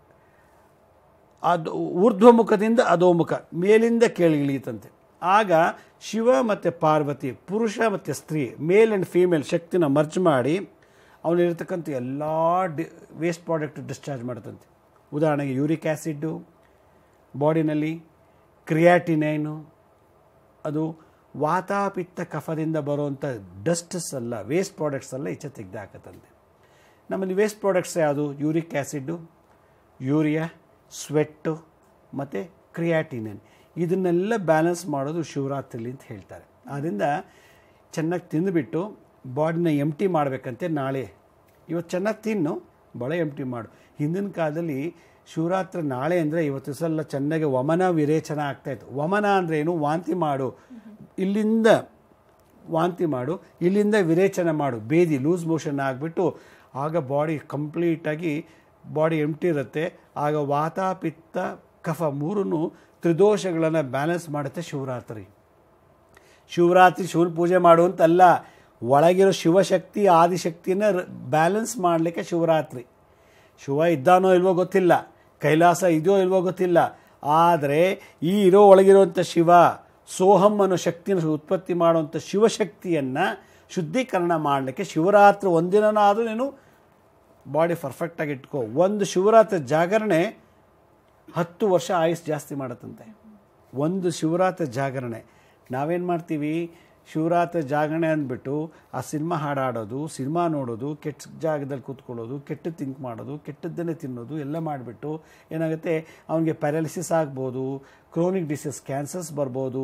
ಅದು ಊರ್ಧ್ವಮುಖದಿಂದ ಅಧೋಮುಖ ಮೇಲಿಂದ ಕೆಳಗಿಳಿಯುತ್ತಂತೆ ಆಗ ಶಿವ ಮತ್ತು ಪಾರ್ವತಿ ಪುರುಷ ಮತ್ತು ಸ್ತ್ರೀ ಮೇಲ್ ಆ್ಯಂಡ್ ಫೀಮೇಲ್ ಶಕ್ತಿನ ಮರ್ಚ್ ಮಾಡಿ ಅವನಿರ್ತಕ್ಕಂಥ ಎಲ್ಲ ಡಿ ವೇಸ್ಟ್ ಪ್ರಾಡಕ್ಟ್ ಡಿಸ್ಚಾರ್ಜ್ ಮಾಡುತ್ತಂತೆ ಉದಾಹರಣೆಗೆ ಯೂರಿಕ್ ಆ್ಯಸಿಡ್ಡು ಬಾಡಿನಲ್ಲಿ ಕ್ರಿಯಾಟಿನೈನು ಅದು ವಾತಾಪಿತ್ತ ಕಫದಿಂದ ಬರುವಂಥ ಡಸ್ಟ್ಸ್ ಅಲ್ಲ ವೇಸ್ಟ್ ಪ್ರಾಡಕ್ಟ್ಸ್ ಎಲ್ಲ ಈಚೆ ತೆಗೆದು ಹಾಕತ್ತಂತೆ ನಮ್ಮಲ್ಲಿ ವೇಸ್ಟ್ ಪ್ರಾಡಕ್ಟ್ಸ್ ಯಾವುದು ಯೂರಿಕ್ ಆ್ಯಸಿಡ್ಡು ಯೂರಿಯಾ ಸ್ವೆಟ್ಟು ಮತ್ತು ಕ್ರಿಯಾಟಿನನ್ ಇದನ್ನೆಲ್ಲ ಬ್ಯಾಲೆನ್ಸ್ ಮಾಡೋದು ಶಿವರಾತ್ರಿಲಿ ಅಂತ ಹೇಳ್ತಾರೆ ಆದ್ದರಿಂದ ಚೆನ್ನಾಗಿ ತಿಂದುಬಿಟ್ಟು ಬಾಡಿನ ಎಂಟಿ ಮಾಡಬೇಕಂತೆ ನಾಳೆ ಇವತ್ತು ಚೆನ್ನಾಗಿ ತಿನ್ನು ಭಾಳ ಎಂಟಿ ಮಾಡು ಹಿಂದಿನ ಕಾಲದಲ್ಲಿ ಶಿವರಾತ್ರಿ ನಾಳೆ ಅಂದರೆ ಇವತ್ತು ಸಲ ಚೆನ್ನಾಗಿ ವಮನ ವಿರೇಚನ ಆಗ್ತಾಯಿತ್ತು ವಮನ ಅಂದರೆ ಏನು ವಾಂತಿ ಮಾಡು ಇಲ್ಲಿಂದ ವಾಂತಿ ಮಾಡು ಇಲ್ಲಿಂದ ವಿರೇಚನ ಮಾಡು ಬೇದಿ ಲೂಸ್ ಮೋಷನ್ ಆಗಿಬಿಟ್ಟು ಆಗ ಬಾಡಿ ಕಂಪ್ಲೀಟಾಗಿ ಬಾಡಿ ಎಂಟಿ ಇರುತ್ತೆ ಆಗ ವಾತ ಪಿತ್ತ ಕಫ ಮೂರನ್ನು ತ್ರಿದೋಷಗಳನ್ನು ಬ್ಯಾಲೆನ್ಸ್ ಮಾಡುತ್ತೆ ಶಿವರಾತ್ರಿ ಶಿವರಾತ್ರಿ ಶಿವನ ಪೂಜೆ ಮಾಡುವಂತಲ್ಲ ಒಳಗಿರೋ ಶಿವಶಕ್ತಿ ಆದಿಶಕ್ತಿನ ಬ್ಯಾಲೆನ್ಸ್ ಮಾಡಲಿಕ್ಕೆ ಶಿವರಾತ್ರಿ ಶಿವ ಇದ್ದಾನೋ ಇಲ್ವೋ ಗೊತ್ತಿಲ್ಲ ಕೈಲಾಸ ಇದೆಯೋ ಇಲ್ವೋ ಗೊತ್ತಿಲ್ಲ ಆದರೆ ಈ ಇರೋ ಒಳಗಿರುವಂಥ ಶಿವ ಸೋಹಂ ಅನ್ನೋ ಶಕ್ತಿನ ಉತ್ಪತ್ತಿ ಮಾಡುವಂಥ ಶಿವಶಕ್ತಿಯನ್ನು ಶುದ್ಧೀಕರಣ ಮಾಡಲಿಕ್ಕೆ ಶಿವರಾತ್ರಿ ಒಂದಿನಾದರೂ ನೀನು ಬಾಡಿ ಪರ್ಫೆಕ್ಟಾಗಿ ಇಟ್ಕೋ ಒಂದು ಶಿವರಾತ್ರಿ ಜಾಗರಣೆ ಹತ್ತು ವರ್ಷ ಆಯುಸ್ ಜಾಸ್ತಿ ಮಾಡತ್ತಂತೆ ಒಂದು ಶಿವರಾತ್ರಿ ಜಾಗರಣೆ ನಾವೇನು ಮಾಡ್ತೀವಿ ಶಿವರಾತ್ರಿ ಜಾಗರಣೆ ಅಂದ್ಬಿಟ್ಟು ಆ ಸಿನಿಮಾ ಹಾಡಾಡೋದು ಸಿನಿಮಾ ನೋಡೋದು ಕೆಟ್ಟ ಜಾಗದಲ್ಲಿ ಕೂತ್ಕೊಳ್ಳೋದು ಕೆಟ್ಟ ಥಿಂಕ್ ಮಾಡೋದು ಕೆಟ್ಟದ್ದನ್ನೇ ತಿನ್ನೋದು ಎಲ್ಲ ಮಾಡಿಬಿಟ್ಟು ಏನಾಗುತ್ತೆ ಅವನಿಗೆ ಪ್ಯಾರಾಲಿಸಿಸ್ ಆಗ್ಬೋದು ಕ್ರೋನಿಕ್ ಡಿಸೀಸ್ ಕ್ಯಾನ್ಸರ್ಸ್ ಬರ್ಬೋದು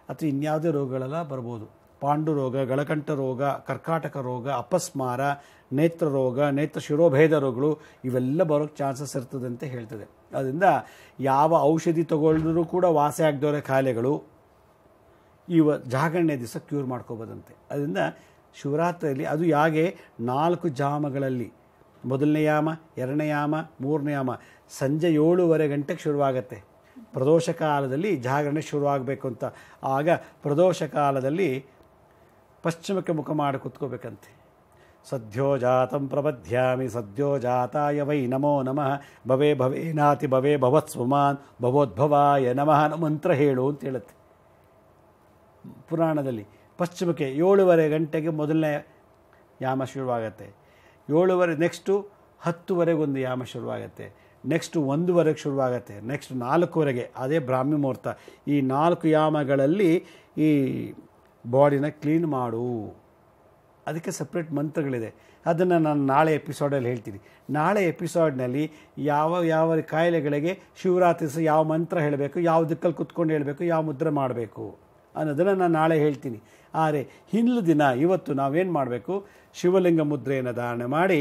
ಅಥವಾ ಇನ್ಯಾವುದೇ ರೋಗಗಳೆಲ್ಲ ಬರ್ಬೋದು ಪಾಂಡು ರೋಗ ಗಳಕಂಠ ರೋಗ ಕರ್ಕಾಟಕ ರೋಗ ಅಪಸ್ಮಾರ ನೇತ್ರ ರೋಗ ನೇತ್ರ ಶಿರೋಭೇದ ರೋಗಗಳು ಇವೆಲ್ಲ ಬರೋಕ್ಕೆ ಚಾನ್ಸಸ್ ಇರ್ತದೆ ಅಂತ ಹೇಳ್ತದೆ ಅದರಿಂದ ಯಾವ ಔಷಧಿ ತಗೊಳ್ಳಿದ್ರೂ ಕೂಡ ವಾಸಿ ಆಗದವರ ಕಾಯಿಲೆಗಳು ಇವ ಜಾಗರಣೆ ದಿವಸ ಕ್ಯೂರ್ ಮಾಡ್ಕೋಬೋದಂತೆ ಅದರಿಂದ ಶಿವರಾತ್ರಿಯಲ್ಲಿ ಅದು ಯಾಗೆ ನಾಲ್ಕು ಜಾಮಗಳಲ್ಲಿ ಮೊದಲನೇ ಯಾಮ ಎರಡನೇ ಯಾಮ ಮೂರನೇ ಯಾಮ ಸಂಜೆ ಏಳುವರೆ ಗಂಟೆಗೆ ಶುರುವಾಗತ್ತೆ ಪ್ರದೋಷ ಕಾಲದಲ್ಲಿ ಜಾಗರಣೆ ಶುರುವಾಗಬೇಕು ಅಂತ ಆಗ ಪ್ರದೋಷ ಕಾಲದಲ್ಲಿ ಪಶ್ಚಿಮಕ್ಕೆ ಮುಖ ಮಾಡಿ ಕುತ್ಕೋಬೇಕಂತೆ ಸದ್ಯೋ ಜಾತಂ ಪ್ರಬಧ್ಯಾಮಿ ಸದ್ಯೋ ಜಾತಾಯ ವೈ ನಮೋ ನಮಃ ಭವೇ ಭವೇನಾತಿ ಭವೇ ಭವತ್ಸ್ವಮಾನ್ ಭವೋದ್ಭವಾಯ ನಮಃ ಅನ್ನೋ ಮಂತ್ರ ಹೇಳು ಅಂತ ಹೇಳುತ್ತೆ ಪುರಾಣದಲ್ಲಿ ಪಶ್ಚಿಮಕ್ಕೆ ಏಳುವರೆ ಗಂಟೆಗೆ ಮೊದಲನೇ ಯಾಮ ಶುರುವಾಗತ್ತೆ ಏಳುವರೆ ನೆಕ್ಸ್ಟು ಹತ್ತುವರೆಗೆ ಒಂದು ಯಾಮ ಶುರುವಾಗತ್ತೆ ನೆಕ್ಸ್ಟ್ ಒಂದೂವರೆಗೆ ಶುರುವಾಗತ್ತೆ ನೆಕ್ಸ್ಟ್ ನಾಲ್ಕುವರೆಗೆ ಅದೇ ಬ್ರಾಹ್ಮಿ ಮುಹೂರ್ತ ಈ ನಾಲ್ಕು ಯಾಮಗಳಲ್ಲಿ ಈ ಬಾಡಿನ ಕ್ಲೀನ್ ಮಾಡು ಅದಕ್ಕೆ ಸಪ್ರೇಟ್ ಮಂತ್ರಗಳಿದೆ ಅದನ್ನು ನಾನು ನಾಳೆ ಎಪಿಸೋಡಲ್ಲಿ ಹೇಳ್ತೀನಿ ನಾಳೆ ಎಪಿಸೋಡ್ನಲ್ಲಿ ಯಾವ ಯಾವ ಕಾಯಿಲೆಗಳಿಗೆ ಶಿವರಾತ್ರಿ ದಿವಸ ಯಾವ ಮಂತ್ರ ಹೇಳಬೇಕು ಯಾವ ದಿಕ್ಕಲ್ಲಿ ಕುತ್ಕೊಂಡು ಹೇಳಬೇಕು ಯಾವ ಮುದ್ರೆ ಮಾಡಬೇಕು ಅನ್ನೋದನ್ನು ನಾನು ನಾಳೆ ಹೇಳ್ತೀನಿ ಆದರೆ ಹಿಂದಿನ ದಿನ ಇವತ್ತು ನಾವೇನು ಮಾಡಬೇಕು ಶಿವಲಿಂಗ ಮುದ್ರೆಯನ್ನು ಧಾರಣೆ ಮಾಡಿ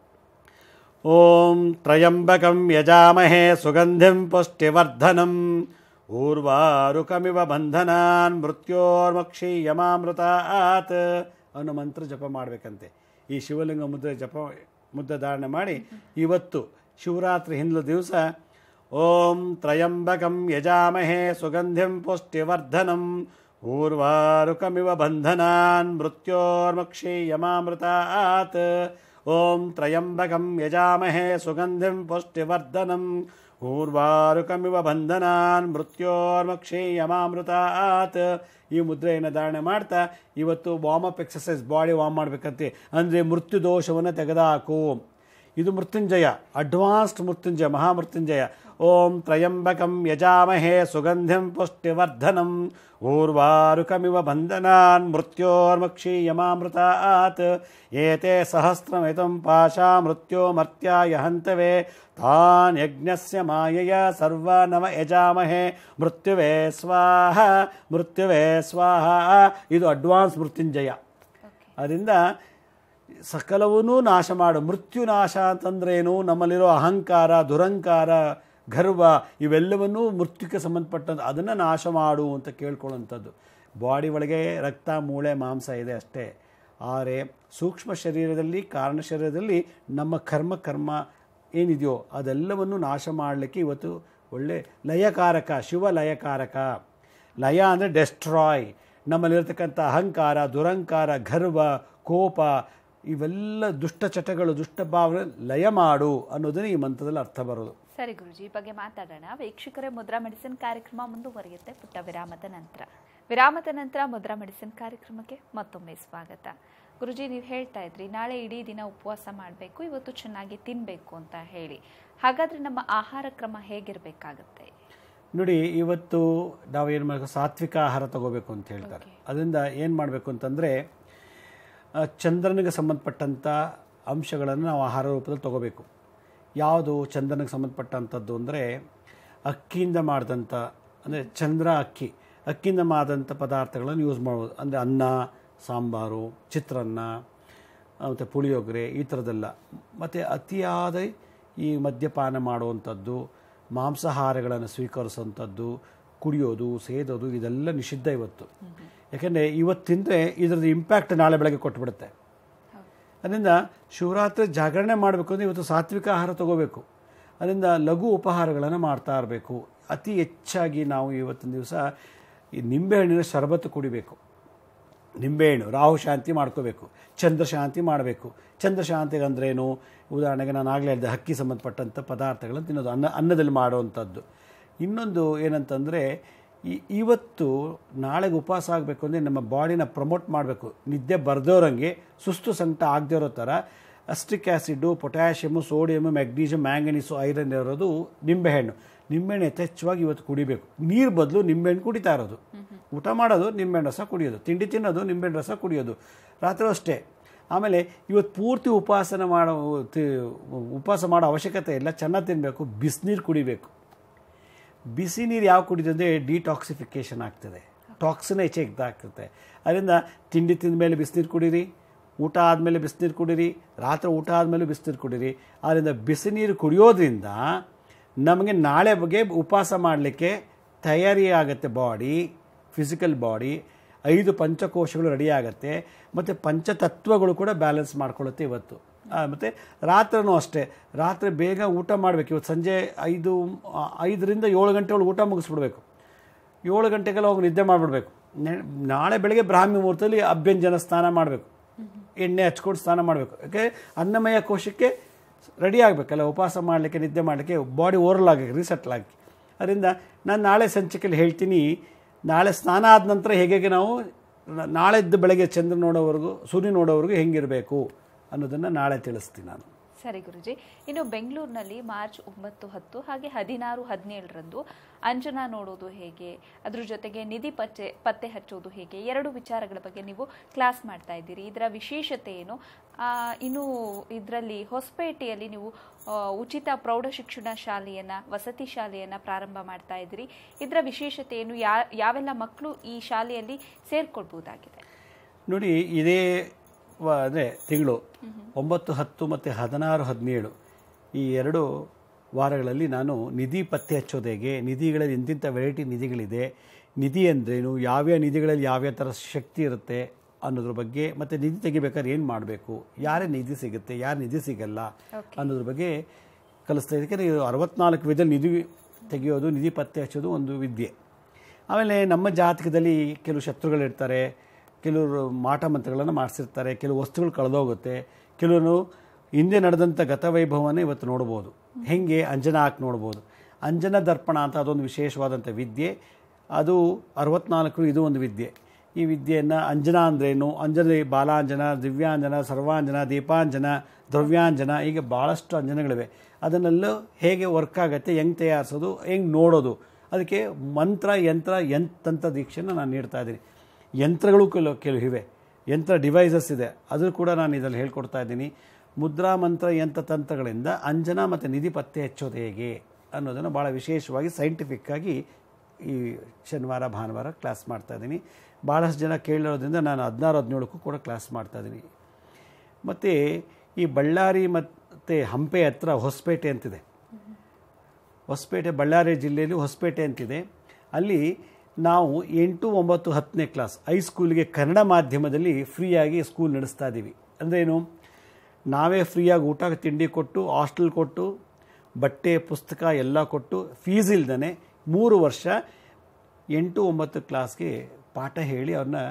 ಓಂ ತ್ರಯಂಬಕಂ ಯಜಾಮಹೇ ಸುಗಂಧಿಂ ಪುಷ್ಟಿವರ್ಧನಂ ಊರ್ವಾರುಕಮಿವ ಬಂಧನಾನ್ ಮೃತ್ಯೋರ್ಮಕ್ಷೀಯಮಾಮೃತಾತ್ ಅನ್ನೋ ಮಂತ್ರ ಜಪ ಮಾಡಬೇಕಂತೆ ಈ ಶಿವಲಿಂಗ ಮುದ್ರೆ ಜಪ ಮುದ್ದೆ ಧಾರಣೆ ಮಾಡಿ ಇವತ್ತು ಶಿವರಾತ್ರಿ ಹಿಂದಿನ ದಿವಸ ಓಂ ತ್ರಯಂಬಕಂ ಯಜಾಮಹೇ ಸುಗಂಧಿಂ ಪುಷ್ಟಿವರ್ಧನಂ ಊರ್ವಾರುಕಮಿವ ಬಂಧನಾನ್ ಮೃತ್ಯೋರ್ಮಕ್ಷೀಯಮಾಮೃತಾತ್ ಓಂ ತ್ರಯಂಬಕಂ ಯಜಾಮಹೇ ಸುಗಂಧಿಂ ಪುಷ್ಟಿವರ್ಧನಂ ಊರ್ವಾರುಕಮಿವ ಬಂಧನಾನ್ ಮೃತ್ಯೋರ್ಮಕ್ಷೀಯಮಾಮೃತಾತ್ ಈ ಮುದ್ರೆಯನ್ನು ಧಾರಣೆ ಮಾಡ್ತಾ ಇವತ್ತು warm up exercise body warm ಮಾಡಬೇಕಂತೆ ಅಂದರೆ ಮೃತ್ಯು ದೋಷವನ್ನು ತೆಗೆದುಹಾಕು ಇದು ಮೃತ್ಯುಂಜಯ ಅಡ್ವಾನ್ಸ್ಡ್ ಮೃತ್ಯುಂಜಯ ಮಹಾಮೃತ್ಯುಂಜಯ ಓಂ ತ್ರಯಂಬಕಂ ಯಜಾಮಹೇ ಸುಗಂಧಿಂ ಪುಷ್ಟಿವರ್ಧನಂ ಊರ್ವಾರುಕಮಿವ ಬಂಧನಾನ್ ಮೃತ್ಯೋರ್ಮಕ್ಷೀಯಮಾಮೃತಾತ್ ಏತೆ ಸಹಸ್ರಮಿತಂ ಪಾಶಾ ಮೃತ್ಯೋ ಮರ್ತ್ಯಾಯ ಹಂತವೇ ತಾನ್ ಯಜ್ಞಸ್ಯ ಮಾಯಯ ಸರ್ವನವ ಯಜಾಮಹೇ ಮೃತ್ಯುವೇ ಸ್ವಾಹ ಮೃತ್ಯುವೇ ಸ್ವಾಹ ಇದು ಅಡ್ವಾನ್ಸ್ ಮೃತ್ಯುಂಜಯ ಅದರಿಂದ ಸಕಲವನ್ನೂ ನಾಶ ಮಾಡು ಮೃತ್ಯು ನಾಶ ಅಂತಂದ್ರೇನು ನಮ್ಮಲ್ಲಿರೋ ಅಹಂಕಾರ ದುರಂಕಾರ ಗರ್ವ ಇವೆಲ್ಲವನ್ನೂ ಮೃತ್ಯುಕ್ಕೆ ಸಂಬಂಧಪಟ್ಟಂಥ ಅದನ್ನು ನಾಶ ಮಾಡು ಅಂತ ಕೇಳ್ಕೊಳ್ಳುವಂಥದ್ದು ಬಾಡಿ ಒಳಗೆ ರಕ್ತ ಮೂಳೆ ಮಾಂಸ ಇದೆ ಅಷ್ಟೇ ಆದರೆ ಸೂಕ್ಷ್ಮ ಶರೀರದಲ್ಲಿ ಕಾರಣ ಶರೀರದಲ್ಲಿ ನಮ್ಮ ಕರ್ಮ ಕರ್ಮ ಏನಿದೆಯೋ ಅದೆಲ್ಲವನ್ನು ನಾಶ ಮಾಡಲಿಕ್ಕೆ ಇವತ್ತು ಒಳ್ಳೆ ಲಯಕಾರಕ ಶಿವ ಲಯಕಾರಕ ಲಯ ಅಂದರೆ ಡೆಸ್ಟ್ರಾಯ್ ನಮ್ಮಲ್ಲಿರ್ತಕ್ಕಂಥ ಅಹಂಕಾರ ದುರಂಕಾರ ಗರ್ವ ಕೋಪ ಇವೆಲ್ಲ ದುಷ್ಟ ಚಟಗಳು ದುಷ್ಟ ಭಾವನೆ ಲಯ ಮಾಡು ಅನ್ನೋದನ್ನೇ ಈ ಮಂತ್ರದಲ್ಲಿ ಅರ್ಥ ಬರೋದು ಸರಿ ಗುರುಜಿ ಈ ಬಗ್ಗೆ ಮಾತಾಡೋಣ ವೀಕ್ಷಕರೇ ಮುದ್ರಾ ಮೆಡಿಸಿನ್ ಕಾರ್ಯಕ್ರಮ ಮುಂದುವರಿಯುತ್ತೆ ಪುಟ್ಟ ವಿರಾಮದ ನಂತರ ವಿರಾಮದ ನಂತರ ಮುದ್ರಾ ಮೆಡಿಸಿನ್ ಕಾರ್ಯಕ್ರಮಕ್ಕೆ ಮತ್ತೊಮ್ಮೆ ಸ್ವಾಗತ ಗುರುಜಿ ನೀವು ಹೇಳ್ತಾ ಇದ್ರಿ ನಾಳೆ ಇಡೀ ದಿನ ಉಪವಾಸ ಮಾಡಬೇಕು ಇವತ್ತು ಚೆನ್ನಾಗಿ ತಿನ್ನಬೇಕು ಅಂತ ಹೇಳಿ ಹಾಗಾದ್ರೆ ನಮ್ಮ ಆಹಾರ ಕ್ರಮ ಹೇಗಿರಬೇಕಾಗತ್ತೆ ನೋಡಿ ಇವತ್ತು ನಾವು ಏನು ಮಾಡಬೇಕು ಸಾತ್ವಿಕ ಆಹಾರ ತಗೋಬೇಕು ಅಂತ ಹೇಳ್ತಾರೆ ಅದರಿಂದ ಏನು ಮಾಡಬೇಕು ಅಂತಂದರೆ ಚಂದ್ರನಿಗೆ ಸಂಬಂಧಪಟ್ಟಂಥ ಅಂಶಗಳನ್ನು ನಾವು ಆಹಾರ ರೂಪದಲ್ಲಿ ತಗೋಬೇಕು ಯಾವುದು ಚಂದ್ರನಿಗೆ ಸಂಬಂಧಪಟ್ಟಂಥದ್ದು ಅಂದರೆ ಅಕ್ಕಿಯಿಂದ ಮಾಡಿದಂಥ ಅಂದರೆ ಚಂದ್ರ ಅಕ್ಕಿ ಅಕ್ಕಿಯಿಂದ ಮಾಡಿದಂಥ ಪದಾರ್ಥಗಳನ್ನು ಯೂಸ್ ಮಾಡ್ಬೋದು ಅಂದರೆ ಅನ್ನ ಸಾಂಬಾರು ಚಿತ್ರಾನ್ನ ಮತ್ತು ಪುಳಿಯೋಗರೆ ಈ ಥರದ್ದೆಲ್ಲ ಮತ್ತು ಅತಿಯಾದ ಈ ಮದ್ಯಪಾನ ಮಾಡುವಂಥದ್ದು ಮಾಂಸಾಹಾರಗಳನ್ನು ಸ್ವೀಕರಿಸುವಂಥದ್ದು ಕುಡಿಯೋದು ಸೇದೋದು ಇದೆಲ್ಲ ನಿಷಿದ್ಧ ಇವತ್ತು ಯಾಕೆಂದರೆ ಇವತ್ತಿಂದರೆ ಇದರದ್ದು ಇಂಪ್ಯಾಕ್ಟ್ ನಾಳೆ ಬೆಳಗ್ಗೆ ಕೊಟ್ಬಿಡುತ್ತೆ ಅದರಿಂದ ಶಿವರಾತ್ರಿ ಜಾಗರಣೆ ಮಾಡಬೇಕು ಅಂದರೆ ಇವತ್ತು ಸಾತ್ವಿಕ ಆಹಾರ ತಗೋಬೇಕು ಅದರಿಂದ ಲಘು ಉಪಹಾರಗಳನ್ನು ಮಾಡ್ತಾ ಇರಬೇಕು ಅತಿ ಹೆಚ್ಚಾಗಿ ನಾವು ಇವತ್ತಿನ ದಿವಸ ಈ ನಿಂಬೆಹಣ್ಣಿನ ಶರಬತ್ತು ಕುಡಿಬೇಕು ನಿಂಬೆಹಣ್ಣು ರಾಹು ಶಾಂತಿ ಮಾಡ್ಕೋಬೇಕು ಚಂದ್ರ ಶಾಂತಿ ಮಾಡಬೇಕು ಚಂದ್ರ ಶಾಂತಿಗೆ ಅಂದ್ರೇನು ಉದಾಹರಣೆಗೆ ನಾನು ಆಗಲೇ ಹೇಳಿದೆ ಹಕ್ಕಿ ಸಂಬಂಧಪಟ್ಟಂಥ ಪದಾರ್ಥಗಳನ್ನು ತಿನ್ನೋದು ಅನ್ನ ಅನ್ನದಲ್ಲಿ ಮಾಡುವಂಥದ್ದು ಇನ್ನೊಂದು ಏನಂತಂದರೆ ಈ ಇವತ್ತು ನಾಳೆಗೆ ಉಪವಾಸ ಆಗಬೇಕು ಅಂದರೆ ನಮ್ಮ ಬಾಡಿನ ಪ್ರಮೋಟ್ ಮಾಡಬೇಕು ನಿದ್ದೆ ಬರ್ದೋರಂಗೆ ಸುಸ್ತು ಸಂಕಟ ಆಗದೇ ಇರೋ ಥರ acetic acid potassium sodium magnesium manganese iron ಇರೋದು ನಿಂಬೆಹಣ್ಣು ನಿಂಬೆಹಣ್ಣು ಯಥೇಚ್ಛವಾಗಿ ಇವತ್ತು ಕುಡಿಬೇಕು ನೀರು ಬದಲು ನಿಂಬೆಹಣ್ಣು ಕುಡಿತಾ ಇರೋದು ಊಟ ಮಾಡೋದು ನಿಂಬೆಹಣ್ಣು ರಸ ಕುಡಿಯೋದು ತಿಂಡಿ ತಿನ್ನೋದು ನಿಂಬೆಹಣ್ಣು ರಸ ಕುಡಿಯೋದು ರಾತ್ರಿ ಅಷ್ಟೇ ಆಮೇಲೆ ಇವತ್ತು ಪೂರ್ತಿ ಉಪವಾಸನ ಮಾಡೋ ತಿ- ಉಪವಾಸ ಮಾಡೋ ಅವಶ್ಯಕತೆ ಇಲ್ಲ ಚೆನ್ನಾಗಿ ತಿನ್ನಬೇಕು ಬಿಸಿನೀರು ಕುಡಿಬೇಕು ಬಿಸಿ ನೀರು ಯಾವ ಕುಡಿತಂದರೆ ಡಿಟಾಕ್ಸಿಫಿಕೇಷನ್ ಆಗ್ತದೆ ಟಾಕ್ಸಿನ್ ಹೆಚ್ಚೆ ಇದಾಗ್ತದೆ ಅದರಿಂದ ತಿಂಡಿ ತಿಂದ ಮೇಲೆ ಬಿಸಿನೀರು ಕುಡೀರಿ ಊಟ ಆದಮೇಲೆ ಬಿಸಿನೀರು ಕುಡೀರಿ ರಾತ್ರಿ ಊಟ ಆದಮೇಲೆ ಬಿಸಿನೀರು ಕುಡೀರಿ ಆದ್ದರಿಂದ ಬಿಸಿನೀರು ಕುಡಿಯೋದ್ರಿಂದ ನಮಗೆ ನಾಳೆ ಬಗ್ಗೆ ಉಪವಾಸ ಮಾಡಲಿಕ್ಕೆ ತಯಾರಿ ಆಗುತ್ತೆ ಬಾಡಿ ಫಿಸಿಕಲ್ ಬಾಡಿ ಐದು ಪಂಚಕೋಶಗಳು ರೆಡಿ ಆಗುತ್ತೆ ಮತ್ತು ಪಂಚತತ್ವಗಳು ಕೂಡ ಬ್ಯಾಲೆನ್ಸ್ ಮಾಡ್ಕೊಳ್ಳುತ್ತೆ ಇವತ್ತು ಆ, ಮತ್ತು ರಾತ್ರಿನೂ ಅಷ್ಟೇ ರಾತ್ರಿ ಬೇಗ ಊಟ ಮಾಡಬೇಕು ಇವತ್ತು ಸಂಜೆ ಐದು ಆ, ಐದರಿಂದ ಏಳು ಗಂಟೆ ಒಳಗೆ ಊಟ ಮುಗಿಸ್ಬಿಡ್ಬೇಕು ಏಳು ಗಂಟೆಗೆಲ್ಲ ಹೋಗಿ ನಿದ್ದೆ ಮಾಡಿಬಿಡ್ಬೇಕು ನಾಳೆ ಬೆಳಗ್ಗೆ ಬ್ರಾಹ್ಮಿ ಮುಹೂರ್ತದಲ್ಲಿ ಅಭ್ಯಂಜನ ಸ್ನಾನ ಮಾಡಬೇಕು ಎಣ್ಣೆ ಹಚ್ಕೊಂಡು ಸ್ನಾನ ಮಾಡಬೇಕು ಯಾಕೆ ಅನ್ನಮಯ ಕೋಶಕ್ಕೆ ರೆಡಿ ಆಗಬೇಕಲ್ಲ ಉಪವಾಸ ಮಾಡಲಿಕ್ಕೆ ನಿದ್ದೆ ಮಾಡಲಿಕ್ಕೆ ಬಾಡಿ ಓರಲ್ ಆಗಿ ರೀಸೆಟ್ಲ್ ಆಗಿ ಅದರಿಂದ ನಾನು ನಾಳೆ ಸಂಚಿಕೆಯಲ್ಲಿ ಹೇಳ್ತೀನಿ ನಾಳೆ ಸ್ನಾನ ಆದ ನಂತರ ಹೇಗೆ ಹೇಗೆ ನಾವು ನ- ನಾಳೆದ್ದು ಬೆಳಗ್ಗೆ ಚಂದ್ರ ನೋಡೋವರೆಗೂ ಸೂರ್ಯ ನೋಡೋವರೆಗೂ ಹೆಂಗಿರಬೇಕು ಅನ್ನೋದನ್ನು ನಾಳೆ ತಿಳಿಸ್ತೀನಿ ನಾನು ಸರಿ ಗುರುಜಿ ಇನ್ನು ಬೆಂಗಳೂರಿನಲ್ಲಿ ಮಾರ್ಚ್ ಒಂಬತ್ತು ಹತ್ತು ಹಾಗೆ ಹದಿನಾರು ಹದಿನೇಳರಂದು ಅಂಜನಾ ನೋಡೋದು ಹೇಗೆ ಅದ್ರ ಜೊತೆಗೆ ನಿಧಿ ಪತ್ತೆ ಪತ್ತೆ ಹಚ್ಚೋದು ಹೇಗೆ ಎರಡು ವಿಚಾರಗಳ ಬಗ್ಗೆ ನೀವು ಕ್ಲಾಸ್ ಮಾಡ್ತಾ ಇದ್ದೀರಿ ಇದರ ವಿಶೇಷತೆ ಏನು ಆ, ಇನ್ನು ಇದರಲ್ಲಿ ಹೊಸಪೇಟೆಯಲ್ಲಿ ನೀವು ಆ, ಉಚಿತ ಪ್ರೌಢಶಿಕ್ಷಣ ಶಾಲೆಯನ್ನ ವಸತಿ ಶಾಲೆಯನ್ನ ಪ್ರಾರಂಭ ಮಾಡ್ತಾ ಇದ್ದೀರಿ ಇದರ ವಿಶೇಷತೆ ಏನು ಯಾ ಯಾವೆಲ್ಲ ಮಕ್ಕಳು ಈ ಶಾಲೆಯಲ್ಲಿ ಸೇರ್ಕೊಳ್ಬಹುದಾಗಿದೆ ನೋಡಿ ಇದೇ ವ- ಅದೇ ತಿಂಗಳು ಒಂಬತ್ತು ಹತ್ತು ಮತ್ತು ಹದಿನಾರು ಹದಿನೇಳು ಈ ಎರಡು ವಾರಗಳಲ್ಲಿ ನಾನು ನಿಧಿ ಪತ್ತೆ ಹಚ್ಚೋದು ಹೇಗೆ ನಿಧಿಗಳಲ್ಲಿ ಇಂತಿಂಥ ವೆರೈಟಿ ನಿಧಿಗಳಿದೆ ನಿಧಿ ಅಂದ್ರೇನು ಯಾವ್ಯಾವ ನಿಧಿಗಳಲ್ಲಿ ಯಾವ್ಯಾವ ಥರ ಶಕ್ತಿ ಇರುತ್ತೆ ಅನ್ನೋದ್ರ ಬಗ್ಗೆ ಮತ್ತು ನಿಧಿ ತೆಗಿಬೇಕಾದ್ರೆ ಏನು ಮಾಡಬೇಕು ಯಾರೇ ನಿಧಿ ಸಿಗುತ್ತೆ ಯಾರು ನಿಧಿ ಸಿಗಲ್ಲ ಅನ್ನೋದ್ರ ಬಗ್ಗೆ ಕಲಿಸ್ತಾ ಇದಕ್ಕೆ ಇದು ಅರವತ್ನಾಲ್ಕು ವಿಧದಲ್ಲಿ ನಿಧಿ ತೆಗೆಯೋದು ನಿಧಿ ಪತ್ತೆ ಹಚ್ಚೋದು ಒಂದು ವಿದ್ಯೆ ಆಮೇಲೆ ನಮ್ಮ ಜಾತಕದಲ್ಲಿ ಕೆಲವು ಶತ್ರುಗಳಿರ್ತಾರೆ ಕೆಲವರು ಮಾಟ ಮಂತ್ರಗಳನ್ನು ಮಾಡಿಸಿರ್ತಾರೆ ಕೆಲವು ವಸ್ತುಗಳು ಕಳೆದೋಗುತ್ತೆ ಕೆಲವರು ಹಿಂದೆ ನಡೆದಂಥ ಗತವೈಭವನೇ ಇವತ್ತು ನೋಡ್ಬೋದು ಹೆಂಗೆ ಅಂಜನಾ ಹಾಕಿ ನೋಡ್ಬೋದು ಅಂಜನ ದರ್ಪಣ ಅಂತ ಅದೊಂದು ವಿಶೇಷವಾದಂಥ ವಿದ್ಯೆ ಅದು ಅರವತ್ನಾಲ್ಕು ಇದು ಒಂದು ವಿದ್ಯೆ ಈ ವಿದ್ಯೆಯನ್ನು ಅಂಜನಾ ಅಂದ್ರೇನು ಅಂಜನ ಬಾಲಾಂಜನ ದಿವ್ಯಾಂಜನ ಸರ್ವಾಂಜನ ದೀಪಾಂಜನ ದ್ರವ್ಯಾಂಜನ ಹೀಗೆ ಭಾಳಷ್ಟು ಅಂಜನಗಳಿವೆ ಅದನ್ನೆಲ್ಲ ಹೇಗೆ ವರ್ಕ್ ಆಗುತ್ತೆ ಹೆಂಗೆ ತಯಾರಿಸೋದು ಹೆಂಗೆ ನೋಡೋದು ಅದಕ್ಕೆ ಮಂತ್ರ ಯಂತ್ರ ಯಂತ್ರ ದೀಕ್ಷೆನ ನಾನು ನೀಡ್ತಾ ಇದ್ದೀನಿ ಯಂತ್ರಗಳು ಕೆಲವು ಕೆಲವು ಇವೆ ಯಂತ್ರ ಡಿವೈಸಸ್ ಇದೆ ಅದು ಕೂಡ ನಾನು ಇದರಲ್ಲಿ ಹೇಳ್ಕೊಡ್ತಾ ಇದ್ದೀನಿ ಮುದ್ರಾ ಮಂತ್ರ ಯಂತ್ರ ತಂತ್ರಗಳಿಂದ ಅಂಜನ ಮತ್ತು ನಿಧಿ ಪತ್ತೆ ಹಚ್ಚೋದು ಹೇಗೆ ಅನ್ನೋದನ್ನು ಭಾಳ ವಿಶೇಷವಾಗಿ ಸೈಂಟಿಫಿಕ್ ಆಗಿ ಈ ಶನಿವಾರ ಭಾನುವಾರ ಕ್ಲಾಸ್ ಮಾಡ್ತಾ ಇದ್ದೀನಿ ಭಾಳಷ್ಟು ಜನ ಕೇಳಿರೋದ್ರಿಂದ ನಾನು ಹದಿನಾರು ಹದಿನೇಳಕ್ಕೂ ಕೂಡ ಕ್ಲಾಸ್ ಮಾಡ್ತಾ ಇದ್ದೀನಿ ಮತ್ತು ಈ ಬಳ್ಳಾರಿ ಮತ್ತು ಹಂಪೆ ಹತ್ರ ಹೊಸಪೇಟೆ ಅಂತಿದೆ ಹೊಸಪೇಟೆ ಬಳ್ಳಾರಿ ಜಿಲ್ಲೆಯಲ್ಲಿ ಹೊಸಪೇಟೆ ಅಂತಿದೆ ಅಲ್ಲಿ ನಾವು ಎಂಟು ಒಂಬತ್ತು ಹತ್ತನೇ ಕ್ಲಾಸ್ ಹೈಸ್ಕೂಲ್ಗೆ ಕನ್ನಡ ಮಾಧ್ಯಮದಲ್ಲಿ ಫ್ರೀಯಾಗಿ ಸ್ಕೂಲ್ ನಡೆಸ್ತಾ ಇದ್ದೀವಿ ಅಂದ್ರೇನು ನಾವೇ ಫ್ರೀಯಾಗಿ ಊಟ ತಿಂಡಿ ಕೊಟ್ಟು ಹಾಸ್ಟೆಲ್ ಕೊಟ್ಟು ಬಟ್ಟೆ ಪುಸ್ತಕ ಎಲ್ಲ ಕೊಟ್ಟು ಫೀಸ್ ಇಲ್ದೇ ಮೂರು ವರ್ಷ ಎಂಟು ಒಂಬತ್ತು ಕ್ಲಾಸ್ಗೆ ಪಾಠ ಹೇಳಿ ಅವ್ರನ್ನ